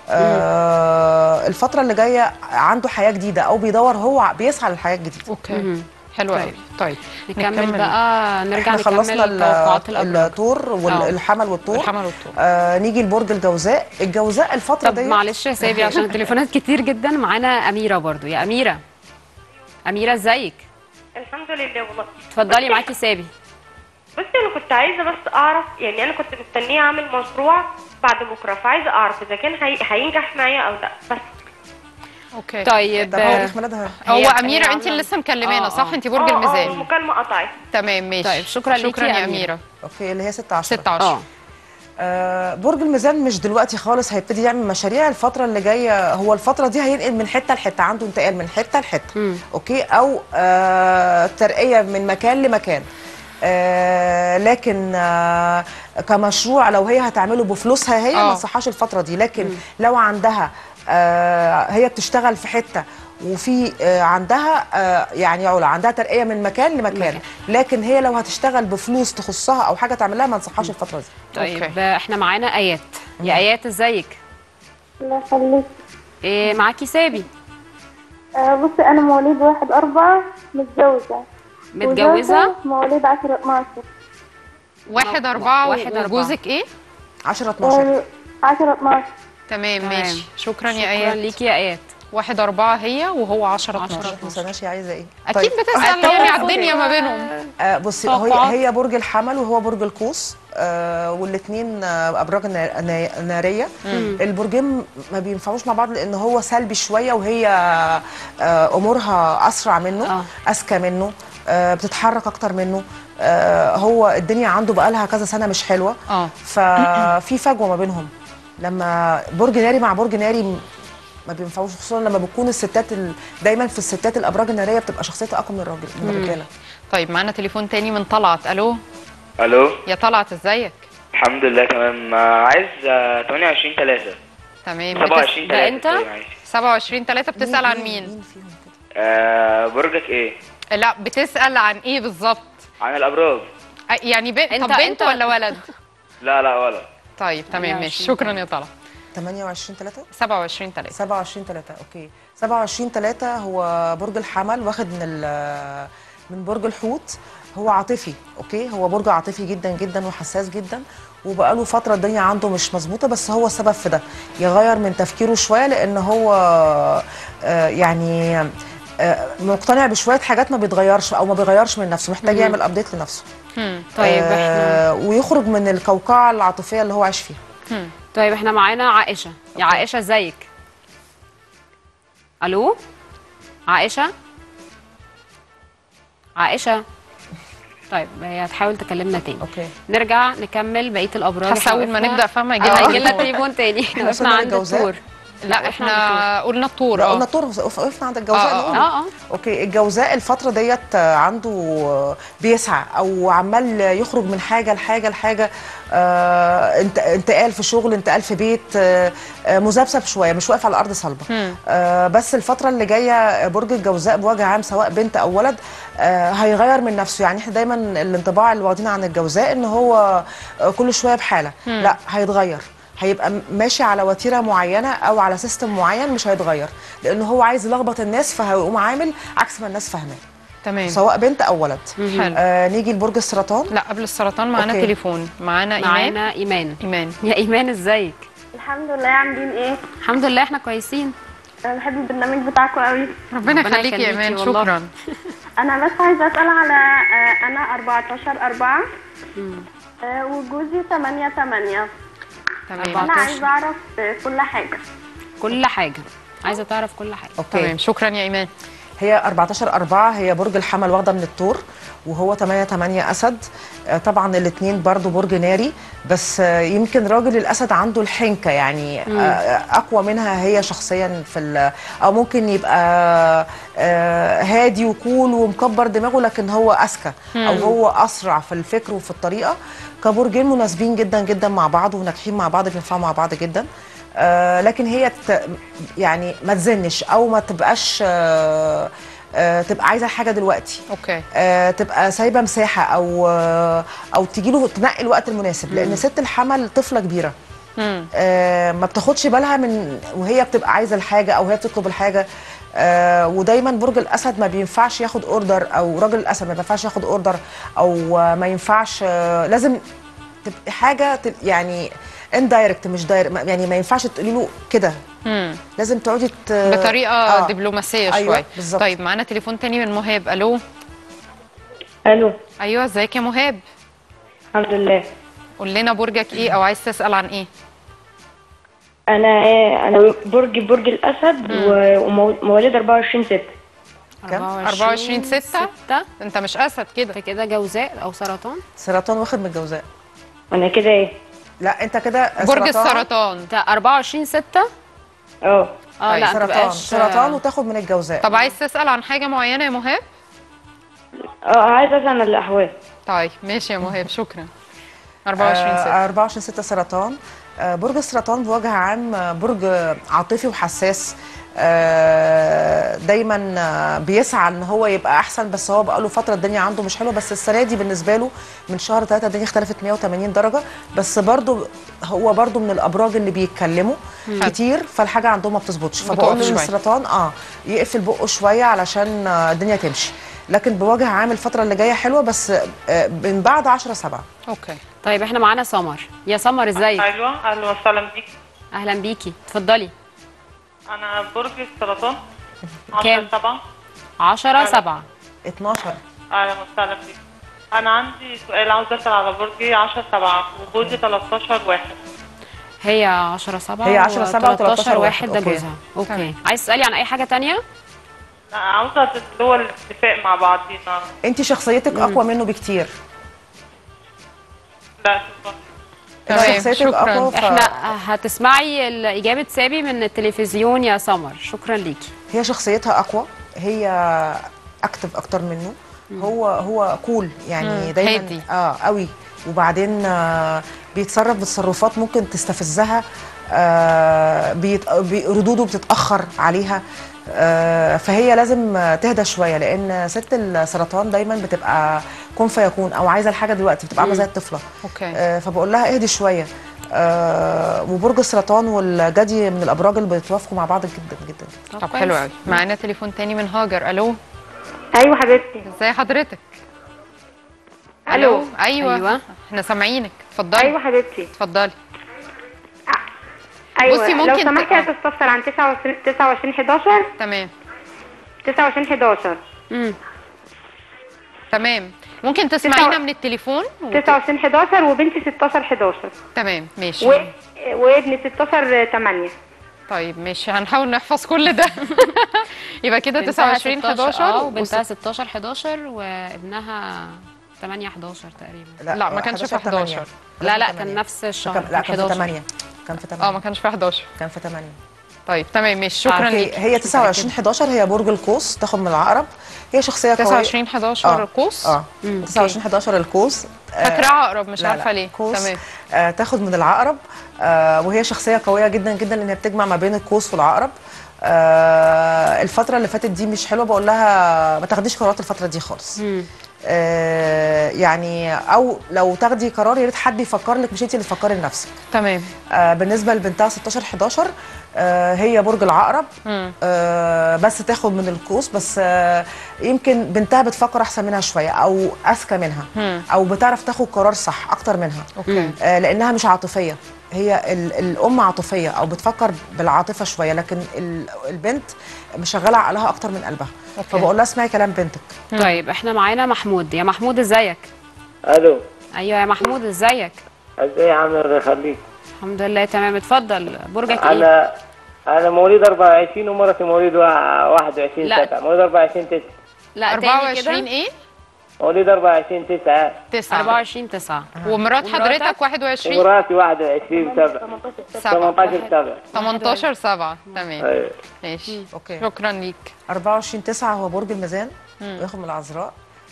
آه الفتره اللي جايه عنده حياه جديده او بيدور هو بيسعى للحياه الجديده اوكي حلو قوي طيب نكمل بقى نرجع احنا خلصنا نكمل توقعات ال- الابراج الطور آه. والحمل والطور الحمل والطور. آه نيجي لبرج الجوزاء الجوزاء الفتره طب دي معلش يا سابي عشان التليفونات كتير جدا معانا اميره برضو يا اميره اميره ازيك الحمد لله والله اتفضلي معاكي سابي بصي انا كنت عايزه بس اعرف يعني انا كنت مستنيه اعمل مشروع بعد بكره فعايزه اعرف اذا كان هي... هينجح معايا او لا بس اوكي طيب طب هو تاريخ ميلادها هو هي- اميره هي انت اللي عاملة- لسه مكلمانا آه، صح آه. انت برج آه، آه، الميزان المكالمه قطعت تمام ماشي طيب، شكراً ليكي شكرا يا يا أميرة. اميره اوكي اللي هي 16 16 اه آه، برج الميزان مش دلوقتي خالص هيبتدي يعمل مشاريع الفترة اللي جاية هو الفترة دي هينقل من حتة لحتة عنده انتقال من حتة لحتة اوكي او آه ترقية من مكان لمكان آه لكن آه كمشروع لو هي هتعمله بفلوسها هي آه. ما تصحاش الفترة دي لكن لو عندها آه هي بتشتغل في حتة وفي آه عندها آه يعني علا عندها ترقية من مكان لمكان لكن هي لو هتشتغل بفلوس تخصها او حاجة تعملها ما تصحاش الفترة دي طيب أوكي. آه، احنا معانا ايات يا ايات ازيك الله يخليك إيه معاكي سابي آه، بصي أنا مواليد واحد أربعة متجوزة متجوزه وزوجة مواليد عشرة 12 واحد أربعة واحد أربعة. وجوزك إيه؟ 10 12 آه، عشرة 12 تمام تمام. ماشي شكرا يا شكرا ايات ليكي يا ايات واحد أربعة هي وهو 10 عشرة 12 ما سناش عايزه ايه أكيد بتسأل يعني على الدنيا ما بينهم آه بصي هي توقعات. هي برج الحمل وهو برج القوس آه والاثنين آه ابراج نا- نا- ناريه البرجين ما بينفعوش مع بعض لان هو سلبي شويه وهي آه امورها اسرع منه آه. اذكى منه آه بتتحرك اكتر منه آه هو الدنيا عنده بقالها كذا سنه مش حلوه اه ففي فجوه ما بينهم لما برج ناري مع برج ناري م- ما بينفعوش خصوصا لما بتكون الستات ال... دايما في الستات الابراج الناريه بتبقى شخصيتها اقوى من الراجل من الرجاله طيب معانا تليفون تاني من طلعت ألو الو يا طلعت ازيك؟ الحمد لله تمام آه، عايز آه، 28 3 تمام بتس... 27 ده 3 أنت؟ 27 3 بتسأل عن مين؟ فيهم كده آه برجك ايه لا بتسأل عن ايه بالظبط؟ عن الابراج أ- يعني بنت أنت- طب بنت أنت- ولا ولد؟ لا لا ولا طيب تمام 28 ماشي شكرا يا طلعت 28 3 27 3 27 3 اوكي 27 3 هو برج الحمل واخد من ال- من برج الحوت هو عاطفي اوكي هو برج عاطفي جدا جدا وحساس جدا وبقاله فتره الدنيا عنده مش مظبوطه بس هو السبب في ده يغير من تفكيره شويه لان هو آه، يعني آه، مقتنع بشويه حاجات ما بيتغيرش او ما بيغيرش من نفسه محتاج يعمل ابديت لنفسه طيب احنا آه، ويخرج من القوقعه العاطفيه اللي هو عايش فيها طيب احنا معانا عائشه يا عائشه ازيك الو عائشه عائشه طيب هي هتحاول تكلمنا تاني اوكي نرجع نكمل بقيه الابراج حاسه اول ما إحنا نبدا فاهمه وقفنا- يجي هيجي لنا لنا تليفون تاني احنا إحنا وقفنا وصلنا عند للجوزاء؟ الطور لا عند احنا قلنا الطور لا قلنا اه الطور وقفنا عند الجوزاء آه، آه، نقول. اه اه اوكي الجوزاء الفتره ديت آه، عنده آه، بيسعى او عمال يخرج من حاجه لحاجه لحاجه آه انت انتقال في شغل انتقال في بيت آه آه، مذبذب شويه مش واقف على الارض صلبه آه بس الفتره اللي جايه برج الجوزاء بوجه عام سواء بنت او ولد آه هيغير من نفسه يعني احنا دايما الانطباع اللي واخدينه عن الجوزاء ان هو آه، كل شويه بحاله لا هيتغير هيبقى م- ماشي على وتيره معينه او على سيستم معين مش هيتغير لان هو عايز يلخبط الناس فهيقوم عامل عكس ما الناس فاهماه تمام سواء بنت او ولد حلو آه نيجي لبرج السرطان لا قبل السرطان معانا أوكي. تليفون معانا ايمان معانا ايمان ايمان يا ايمان ازيك الحمد لله عاملين ايه؟ الحمد لله احنا كويسين أنا بحب البرنامج بتاعكم قوي ربنا ربنا يخليكي يا يخليكي ايمان والله. شكرا أنا بس عايزة أسأل على آه، أنا 14 4 آه، وجوزي 8 8 تمام أنا 14. عايزة أعرف آه، كل حاجة كل حاجه عايزه تعرف كل حاجه اوكي تمام شكرا يا ايمان هي 14 4 هي برج الحمل واخده من الثور وهو 8 8 اسد آه، طبعا الاثنين برضو برج ناري بس آه، يمكن راجل الاسد عنده الحنكه يعني آه، اقوى منها هي شخصيا في ال- او ممكن يبقى آه، هادي وكول ومكبر دماغه لكن هو اذكى او هو اسرع في الفكر وفي الطريقه كبرجين مناسبين جدا جدا مع بعض وناجحين مع بعض بينفعوا مع بعض جدا آه، لكن هي ت- يعني ما تزنش او ما تبقاش آه، آه، تبقى عايزه حاجه دلوقتي اوكي آه، تبقى سايبه مساحه او آه، او تجي له تنقي الوقت المناسب لان ست الحمل طفله كبيره مم. آه، ما بتاخدش بالها من وهي بتبقى عايزه الحاجه او هي بتطلب الحاجه آه ودايما برج الاسد ما بينفعش ياخد اوردر او راجل الاسد ما بينفعش ياخد اوردر او آه ما ينفعش آه لازم تبقى حاجه تب- يعني اندايركت مش دايركت يعني ما ينفعش تقولي له كده مم. لازم تقعدي ت- بطريقه آه. دبلوماسيه أيوة، شويه بالظبط. طيب معانا تليفون تاني من مهاب الو الو ايوه ازيك يا مهاب الحمد لله قول لنا برجك ايه او عايز تسال عن ايه انا ايه انا برج برج الاسد ومواليد 24 6 24 6 ستة انت مش اسد كده انت كده جوزاء او سرطان سرطان واخد من الجوزاء انا كده ايه لا انت كده برج سرطان. السرطان انت 24 6 اه اه لا ما سرطان تبقاش سرطان وتاخد من الجوزاء طب عايز تسال عن حاجه معينه يا مهاب اه عايزه اسال عن الاحوال طيب ماشي يا مهاب شكرا 24 6 آه 24 6 سرطان آه برج السرطان بوجه عام آه، برج عاطفي وحساس آه دايما آه، بيسعى ان هو يبقى احسن بس هو بقاله فتره الدنيا عنده مش حلوه بس السنه دي بالنسبه له من شهر 3 الدنيا اختلفت 180 درجه بس برضو هو برضو من الابراج اللي بيتكلموا كتير فالحاجه عندهم ما بتظبطش فبقول بتقف شوية. للسرطان اه يقفل بقه شويه علشان آه، الدنيا تمشي لكن بوجه عام الفتره اللي جايه حلوه بس آه، من بعد 10 7 اوكي طيب احنا معانا سمر يا سمر ازيك ايوه اهلا وسهلا بيك اهلا بيكي اتفضلي انا برج السرطان كام؟ 10 7 10 7 12 اهلا وسهلا بيك انا عندي سؤال عاوز اسال على برجي 10 7 وجوزي 13 واحد هي 10 7 هي 10 7 و 13 واحد ده أوكي. جوزها اوكي تمام. عايز تسالي عن اي حاجه تانية لا، عاوزه اللي هو الاتفاق مع بعضينا انت شخصيتك اقوى منه بكتير لا شكرا انت تمام، شخصيتك شكراً. اقوى ف... احنا هتسمعي ال- اجابه سابي من التلفزيون يا سمر شكرا ليكي هي شخصيتها اقوى هي اكتف اكتر منه هو هو كول يعني دايما هادي. اه قوي وبعدين آه بيتصرف بتصرفات ممكن تستفزها آه بيت... بي- ردوده بتتاخر عليها آه فهي لازم آه، تهدى شويه لان ست السرطان دايما بتبقى كن فيكون او عايزه الحاجه دلوقتي بتبقى عامله زي الطفله اوكي آه، فبقول لها اهدي شويه آه، وبرج السرطان والجدي من الابراج اللي بيتوافقوا مع بعض جدا جدا طب حلو قوي معانا تليفون تاني من هاجر الو ايوه حبيبتي ازي حضرتك الو ايوه أيوة. احنا سامعينك اتفضلي ايوه حبيبتي اتفضلي ايوه بصي، لو ممكن سمحتي ت- هتستفسر عن 29 29 11 تمام 29 11 امم تمام ممكن تسمعينا من التليفون وت... 29 11 وبنتي 16 11 تمام ماشي و... وابني 16 8 طيب ماشي هنحاول نحفظ كل ده يبقى كده 29 11 اه وست- وبنتها 16 11 وابنها 8 11 تقريبا لا، ما كانش في 11 8. 11. لا لا 8. كان نفس الشهر كان- لا كان في 11. 8 كان في 8 اه ما كانش في 11 كان في 8 طيب تمام ماشي شكرا اوكي ليكي هي 29 11 هي برج القوس تاخد من العقرب هي شخصيه قويه 29 11 آه. قوس اه 29 11 القوس آه، فاكراها عقرب مش لا، عارفه لا، ليه قوس تمام آه تاخد من العقرب آه وهي شخصيه قويه جدا جدا لان هي بتجمع ما بين القوس والعقرب آه الفتره اللي فاتت دي مش حلوه بقول لها ما تاخديش قرارات الفتره دي خالص آه يعني او لو تاخدي قرار يا ريت حد يفكر لك مش انت اللي تفكري لنفسك تمام آه بالنسبه لبنتها 16 11 آه هي برج العقرب مم. آه بس تاخد من القوس بس آه يمكن بنتها بتفكر احسن منها شويه او اذكى منها مم. او بتعرف تاخد قرار صح اكتر منها اوكي آه لانها مش عاطفيه هي ال- الام عاطفيه او بتفكر بالعاطفه شويه لكن ال- البنت مشغله عقلها اكتر من قلبها أوكي. فبقول لها اسمعي كلام بنتك طيب احنا معانا محمود يا محمود ازيك الو ايوه يا محمود ازيك ازاي يا عم الله يخليك الحمد لله تمام اتفضل برجك ايه انا انا مواليد 24 ومرتي مواليد وا- 21 لا. 9 مواليد 24 9 لا تاني 24 كده ايه مواليد 24 9 9 24 9 ومرات ومراتك؟ حضرتك 21 ومراتي 21 7 7 18 7 18 7 تمام ايوه ماشي اوكي شكرا ليك 24 9 هو برج الميزان وياخد من العذراء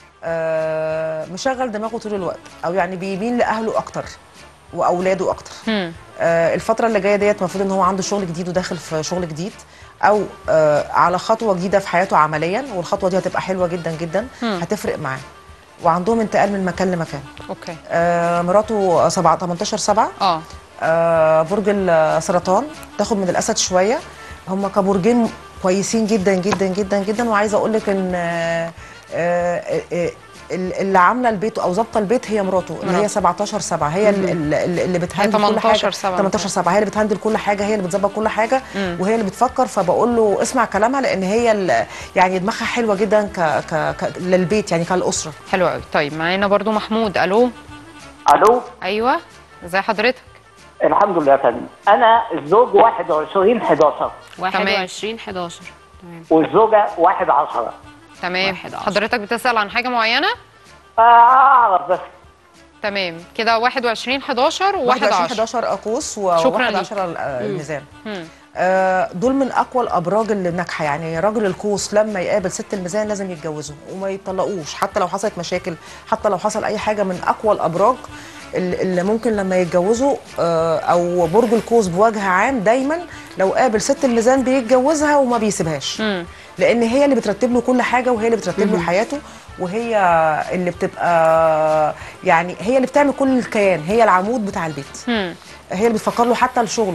آه مشغل دماغه طول الوقت او يعني بيميل لاهله اكتر واولاده اكتر مم. آه الفتره اللي جايه ديت المفروض ان هو عنده شغل جديد وداخل في شغل جديد او آه على خطوه جديده في حياته عمليا والخطوه دي هتبقى حلوه جدا جدا هتفرق معاه وعندهم انتقال من مكان لمكان اوكي آه مراته 7 18 7 اه آه برج السرطان تاخد من الاسد شويه هم كبرجين كويسين جدا جدا جدا جدا وعايزه اقول لك ان آه آه آه ال- اللي عامله البيت او ظابطه البيت هي مراته اللي هي 17 7 هي ال- ال- ال- اللي بتهندل كل 18 حاجه 7. 18 7 هي اللي بتهندل كل حاجه هي اللي بتظبط كل حاجه وهي اللي بتفكر فبقول له اسمع كلامها لان هي ال- يعني دماغها حلوه جدا ك ك ك للبيت يعني كالاسره حلو قوي طيب معانا برضو محمود الو الو ايوه ازي حضرتك الحمد لله يا فندم انا الزوج 21 11 21 11 تمام والزوجه 1 10 تمام واحد عشر. حضرتك بتسأل عن حاجة معينة اعرف بس تمام كده 21 11 و 21 11 11 قوس شكراً و11 ليك. الميزان مم. آه، دول من اقوى الابراج اللي ناجحه يعني راجل القوس لما يقابل ست الميزان لازم يتجوزوا وما يطلقوش حتى لو حصلت مشاكل حتى لو حصل اي حاجه من اقوى الابراج اللي اللي ممكن لما يتجوزوا آه، او برج القوس بوجه عام دايما لو قابل ست الميزان بيتجوزها وما بيسيبهاش لان هي اللي بترتب له كل حاجه وهي اللي بترتب له حياته وهي اللي بتبقى يعني هي اللي بتعمل كل الكيان هي العمود بتاع البيت مم. هي اللي بتفكر له حتى لشغله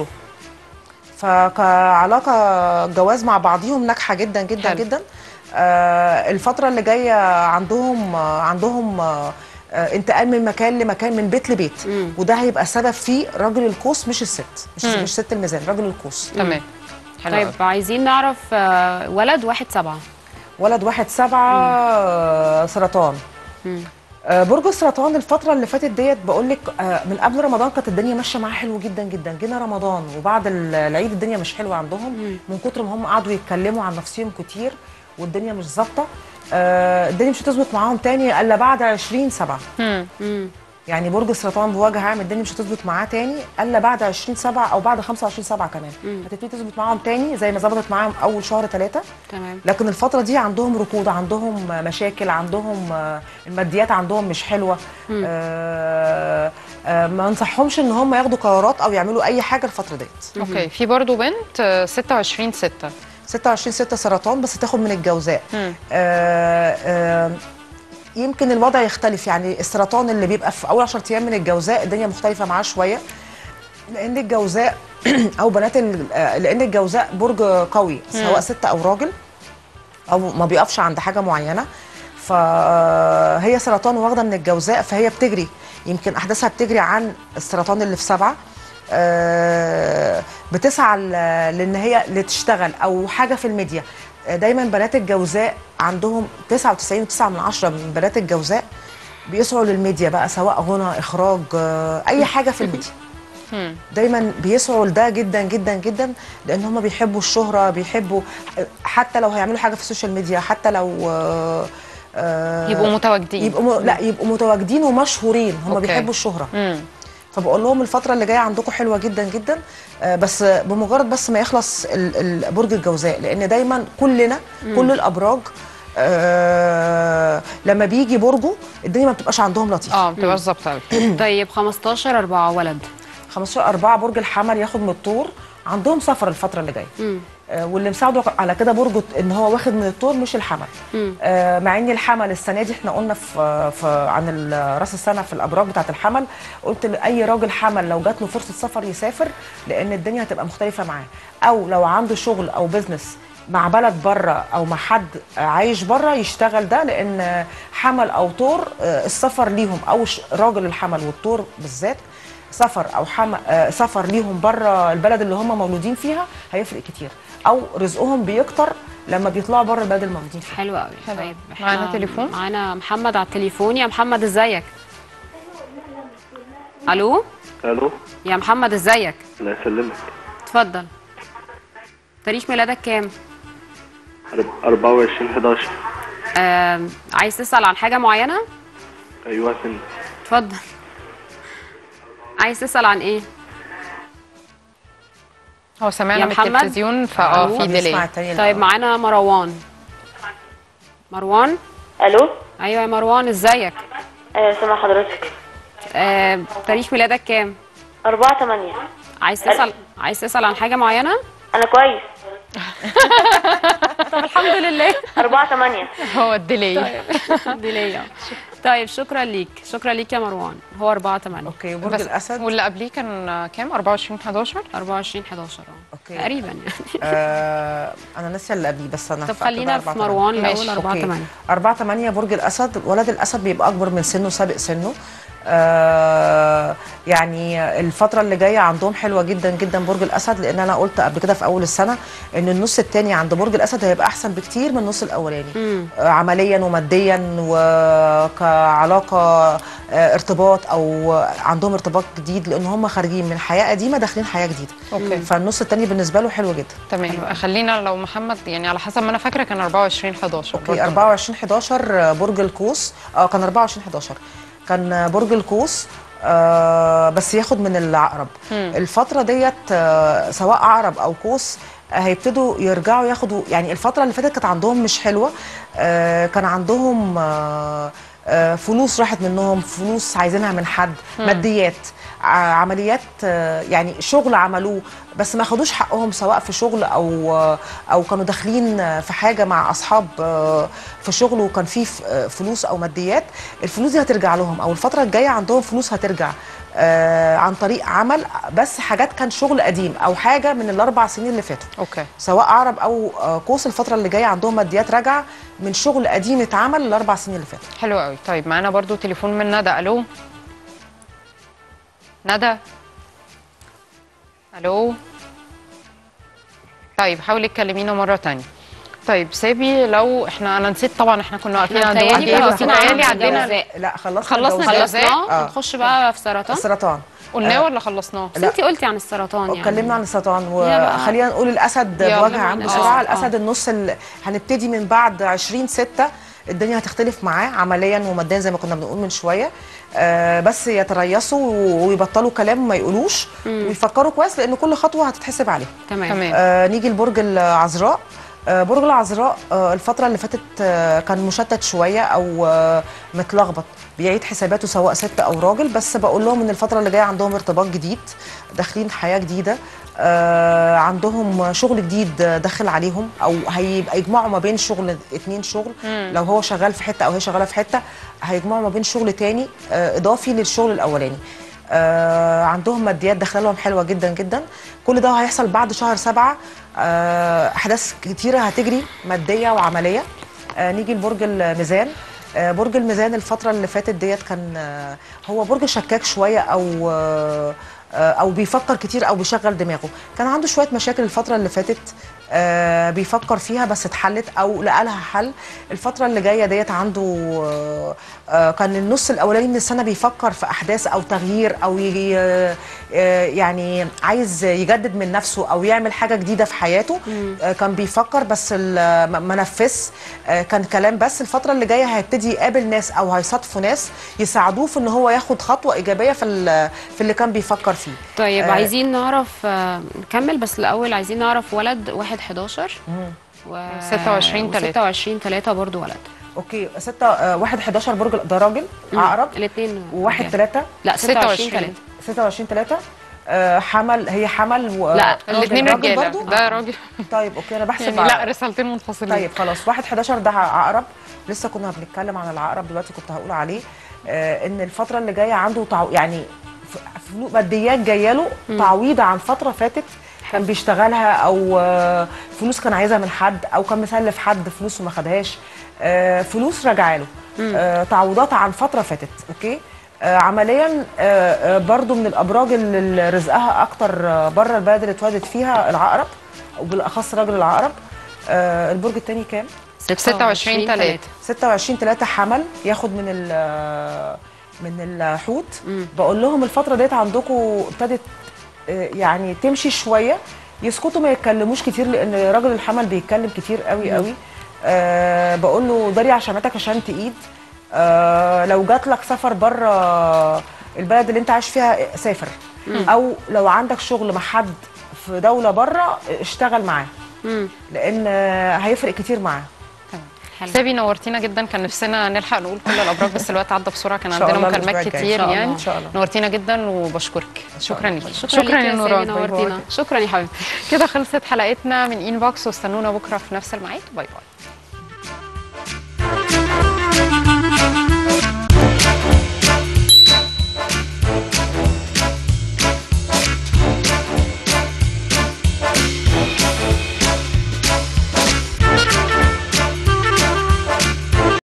فكعلاقه جواز مع بعضيهم ناجحه جدا جدا حلو. جدا آه الفتره اللي جايه عندهم آه عندهم آه آه، انتقال من مكان لمكان من بيت لبيت وده هيبقى سبب فيه راجل القوس مش الست مش, مم. مش ست الميزان راجل القوس تمام حلو طيب طيب. عايزين نعرف آه، ولد واحد سبعة ولد واحد سبعة آه، سرطان آه، برج السرطان الفترة اللي فاتت ديت بقول لك من قبل رمضان كانت الدنيا ماشية معاه حلو جدا جدا جينا رمضان وبعد ال- العيد الدنيا مش حلوة عندهم من كتر ما هم قعدوا يتكلموا عن نفسهم كتير والدنيا مش ظابطة آه، الدنيا مش هتظبط معاهم تاني الا بعد 20 سبعة مم. يعني برج السرطان بوجه عام الدنيا مش هتظبط معاه تاني الا بعد 20 سبعة او بعد 25 سبعة كمان هتبتدي تظبط معاهم تاني زي ما ظبطت معاهم اول شهر ثلاثة تمام لكن الفترة دي عندهم ركود عندهم مشاكل عندهم آه، الماديات عندهم مش حلوة آه آه ما انصحهمش ان هم ياخدوا قرارات او يعملوا اي حاجة الفترة ديت اوكي في برضو بنت آه، 26 6 26 6 سرطان بس تاخد من الجوزاء مم. آه آه يمكن الوضع يختلف يعني السرطان اللي بيبقى في اول 10 ايام من الجوزاء الدنيا مختلفة معاه شوية لان الجوزاء او بنات ال- آه، لان الجوزاء برج قوي سواء ست او راجل او ما بيقفش عند حاجه معينه فهي سرطان واخده من الجوزاء فهي بتجري يمكن احداثها بتجري عن السرطان اللي في سبعه آه، بتسعى ل- لان هي لتشتغل او حاجه في الميديا آه، دايما بنات الجوزاء عندهم 99.9 من عشرة من بنات الجوزاء بيسعوا للميديا بقى سواء غنى اخراج آه، اي حاجه في الميديا دايما بيسعوا لده جدا جدا جدا لان هم بيحبوا الشهره بيحبوا حتى لو هيعملوا حاجه في السوشيال ميديا حتى لو آه، آه، يبقوا متواجدين يبقوا م... لا يبقوا متواجدين ومشهورين هم أوكي. بيحبوا الشهره مم. فبقول لهم الفتره اللي جايه عندكم حلوه جدا جدا آه، بس بمجرد بس ما يخلص ال- ال- برج الجوزاء لان دايما كلنا كل الابراج آه لما بيجي برجه الدنيا ما بتبقاش عندهم لطيفه اه ما بتبقاش ظابطه قوي طيب 15 4 ولد 15 4 برج الحمل ياخد من الطور عندهم سفر الفتره اللي جايه آه واللي مساعده على كده برج ان هو واخد من الطور مش الحمل آه مع ان الحمل السنه دي احنا قلنا في, في عن ال- راس السنه في الابراج بتاعه الحمل قلت لاي راجل حمل لو جات له فرصه سفر يسافر لان الدنيا هتبقى مختلفه معاه او لو عنده شغل او بزنس مع بلد بره او مع حد عايش بره يشتغل ده لان حمل او طور آه، السفر ليهم او ش- راجل الحمل والطور بالذات سفر او حم... آه، سفر ليهم بره البلد اللي هم مولودين فيها هيفرق كتير او رزقهم بيكتر لما بيطلعوا بره البلد المولودين فيها حلو قوي حلو. طيب إحنا معانا تليفون؟ معانا محمد على التليفون يا محمد ازيك الو الو يا محمد ازيك الله يسلمك اتفضل تاريخ ميلادك كام 24 11 آه عايز تسأل عن حاجة معينة ايوه سن اتفضل عايز تسأل عن ايه هو سمعنا يا من محمد؟ التلفزيون فاه ألو؟ في بيسمع ديلي التاني طيب الأول. معانا مروان مروان الو ايوه يا مروان ازيك آه سامع حضرتك آه تاريخ ميلادك كام 4 8 عايز تسأل عايز تسأل عن حاجة معينة انا كويس طب الحمد لله 4 8 هو الديلي دي ليا طيب شكرا ليك شكرا ليك يا مروان هو 4 8 اوكي برج بس الاسد واللي قبليه كان كام 24 11 24 11 اه اوكي تقريبا يعني آه انا ناسيه اللي قبليه بس انا طب فاكرة خلينا أربعة في تمانية. مروان ماشي، الاول 4 أوكي. 8 4 8 برج الاسد ولد الاسد بيبقى اكبر من سنه سابق سنه آه يعني الفتره اللي جايه عندهم حلوه جدا جدا برج الاسد لان انا قلت قبل كده في اول السنه ان النص الثاني عند برج الاسد هيبقى احسن بكتير من النص الاولاني آه عمليا وماديا وكعلاقه آه ارتباط او عندهم ارتباط جديد لان هم خارجين من حياه قديمه داخلين حياه جديده أوكي. فالنص الثاني بالنسبه له حلو جدا تمام خلينا لو محمد يعني على حسب ما انا فاكره كان 24 11 اوكي 24 11 برج القوس اه كان 24 11 كان برج القوس آه بس ياخد من العقرب مم. الفتره ديت آه سواء عقرب او قوس آه، هيبتدوا يرجعوا ياخدوا يعني الفتره اللي فاتت كانت عندهم مش حلوه آه كان عندهم آه آه فلوس راحت منهم فلوس عايزينها من حد مم. ماديات ع- عمليات آه، يعني شغل عملوه بس ما خدوش حقهم سواء في شغل او آه، او كانوا داخلين آه، في حاجه مع اصحاب آه، في شغل وكان فيه ف- آه، فلوس او ماديات الفلوس دي هترجع لهم او الفتره الجايه عندهم فلوس هترجع آه، عن طريق عمل بس حاجات كان شغل قديم او حاجه من الاربع سنين اللي فاتوا اوكي سواء عرب او آه، قوس الفتره اللي جايه عندهم ماديات راجعه من شغل قديم اتعمل الاربع سنين اللي فاتوا حلو قوي طيب معانا برضو تليفون من ندى الو ندى الو طيب حاولي تكلمينا مره تانية طيب سابي لو احنا انا نسيت طبعا احنا كنا واقفين عند متهيألي واحد كنا بس واقفين متهيألي عند عدينا الجوزاء. لا خلصنا خلصنا الجوزاء. الجوزاء آه. نخش بقى في سرطان السرطان قلناه ولا خلصناه بس انت قلتي عن السرطان يعني اتكلمنا عن السرطان يا بقى. وخلينا نقول الاسد يلا بوجه بينا. عام آه، بسرعه آه. الاسد النص ال... هنبتدي من بعد 20 6 الدنيا هتختلف معاه عمليا وماديا زي ما كنا بنقول من شويه آه بس يتريثوا ويبطلوا كلام وما يقولوش ويفكروا كويس لان كل خطوه هتتحسب عليهم تمام. تمام. آه نيجي لبرج العذراء آه برج العذراء آه الفتره اللي فاتت آه كان مشتت شويه او آه متلخبط بيعيد حساباته سواء ست او راجل بس بقول لهم ان الفتره اللي جايه عندهم ارتباط جديد داخلين حياه جديده آه عندهم شغل جديد داخل عليهم او هيبقى يجمعوا ما بين شغل اتنين شغل مم. لو هو شغال في حته او هي شغاله في حته هيجمعوا ما بين شغل تاني آه اضافي للشغل الاولاني آه عندهم ماديات داخله لهم حلوه جدا جدا كل ده هيحصل بعد شهر سبعة آه احداث كتيره هتجري ماديه وعمليه آه نيجي لبرج الميزان آه برج الميزان الفتره اللي فاتت ديت كان آه هو برج شكاك شويه او آه آه، او بيفكر كتير او بيشغل دماغه كان عنده شويه مشاكل الفتره اللي فاتت آه بيفكر فيها بس اتحلت او لقى لها حل الفتره اللي جايه ديت عنده آه آه كان النص الاولاني من السنه بيفكر في احداث او تغيير او ي- آه آه، يعني عايز يجدد من نفسه او يعمل حاجه جديده في حياته آه كان بيفكر بس ال- ما ما نفذش آه كان كلام بس الفتره اللي جايه هيبتدي يقابل ناس او هيصادفوا ناس يساعدوه في ان هو ياخد خطوه ايجابيه في ال- في اللي كان بيفكر فيه طيب آه، عايزين نعرف آه، نكمل بس الاول عايزين نعرف ولد 1 11 و 26 تلاتة. 26 3 برضو ولد اوكي 6 1 11 برج ده راجل مم. عقرب الاثنين وواحد 3 لا 26 3 26 3 حمل هي حمل و... لا راجل- الاثنين راجل رجاله برضو؟ ده راجل طيب اوكي انا بحسب يعني على- لا رسالتين منفصلين طيب خلاص 1 11 ده عقرب لسه كنا بنتكلم عن العقرب دلوقتي كنت هقول عليه آه ان الفتره اللي جايه عنده تعو... يعني ف- فلو- ماديات جايه له مم. تعويض عن فتره فاتت كان بيشتغلها او آه، فلوس كان عايزها من حد او كان مسلف حد فلوس وما خدهاش آه، فلوس راجعه له مم. آه، تعويضات عن فتره فاتت اوكي آه، عمليا آه، آه، برضو من الابراج اللي رزقها اكتر آه، بره البلد اللي اتولدت فيها العقرب وبالاخص راجل العقرب آه، البرج الثاني كام 26 3 26 3 حمل ياخد من ال من الحوت بقول لهم الفتره ديت عندكم ابتدت آه، يعني تمشي شويه يسكتوا ما يتكلموش كتير لان راجل الحمل بيتكلم كتير قوي قوي أه بقول له داري عشمتك عشان تقيد أه لو جات لك سفر بره البلد اللي انت عايش فيها سافر مم. او لو عندك شغل مع حد في دوله بره اشتغل معاه لان آه، هيفرق كتير معاه سابي نورتينا جدا كان نفسنا نلحق نقول كل الابراج بس الوقت عدى بسرعه كان إن شاء عندنا الله مكالمات الأسبوع الجاي. كتير إن شاء الله. يعني إن شاء الله. نورتينا جدا وبشكرك شكرا ليكي شكرا ليك يا نوران نورتينا شكرا يا حبيبتي كده خلصت حلقتنا من انبوكس واستنونا بكره في نفس الميعاد باي باي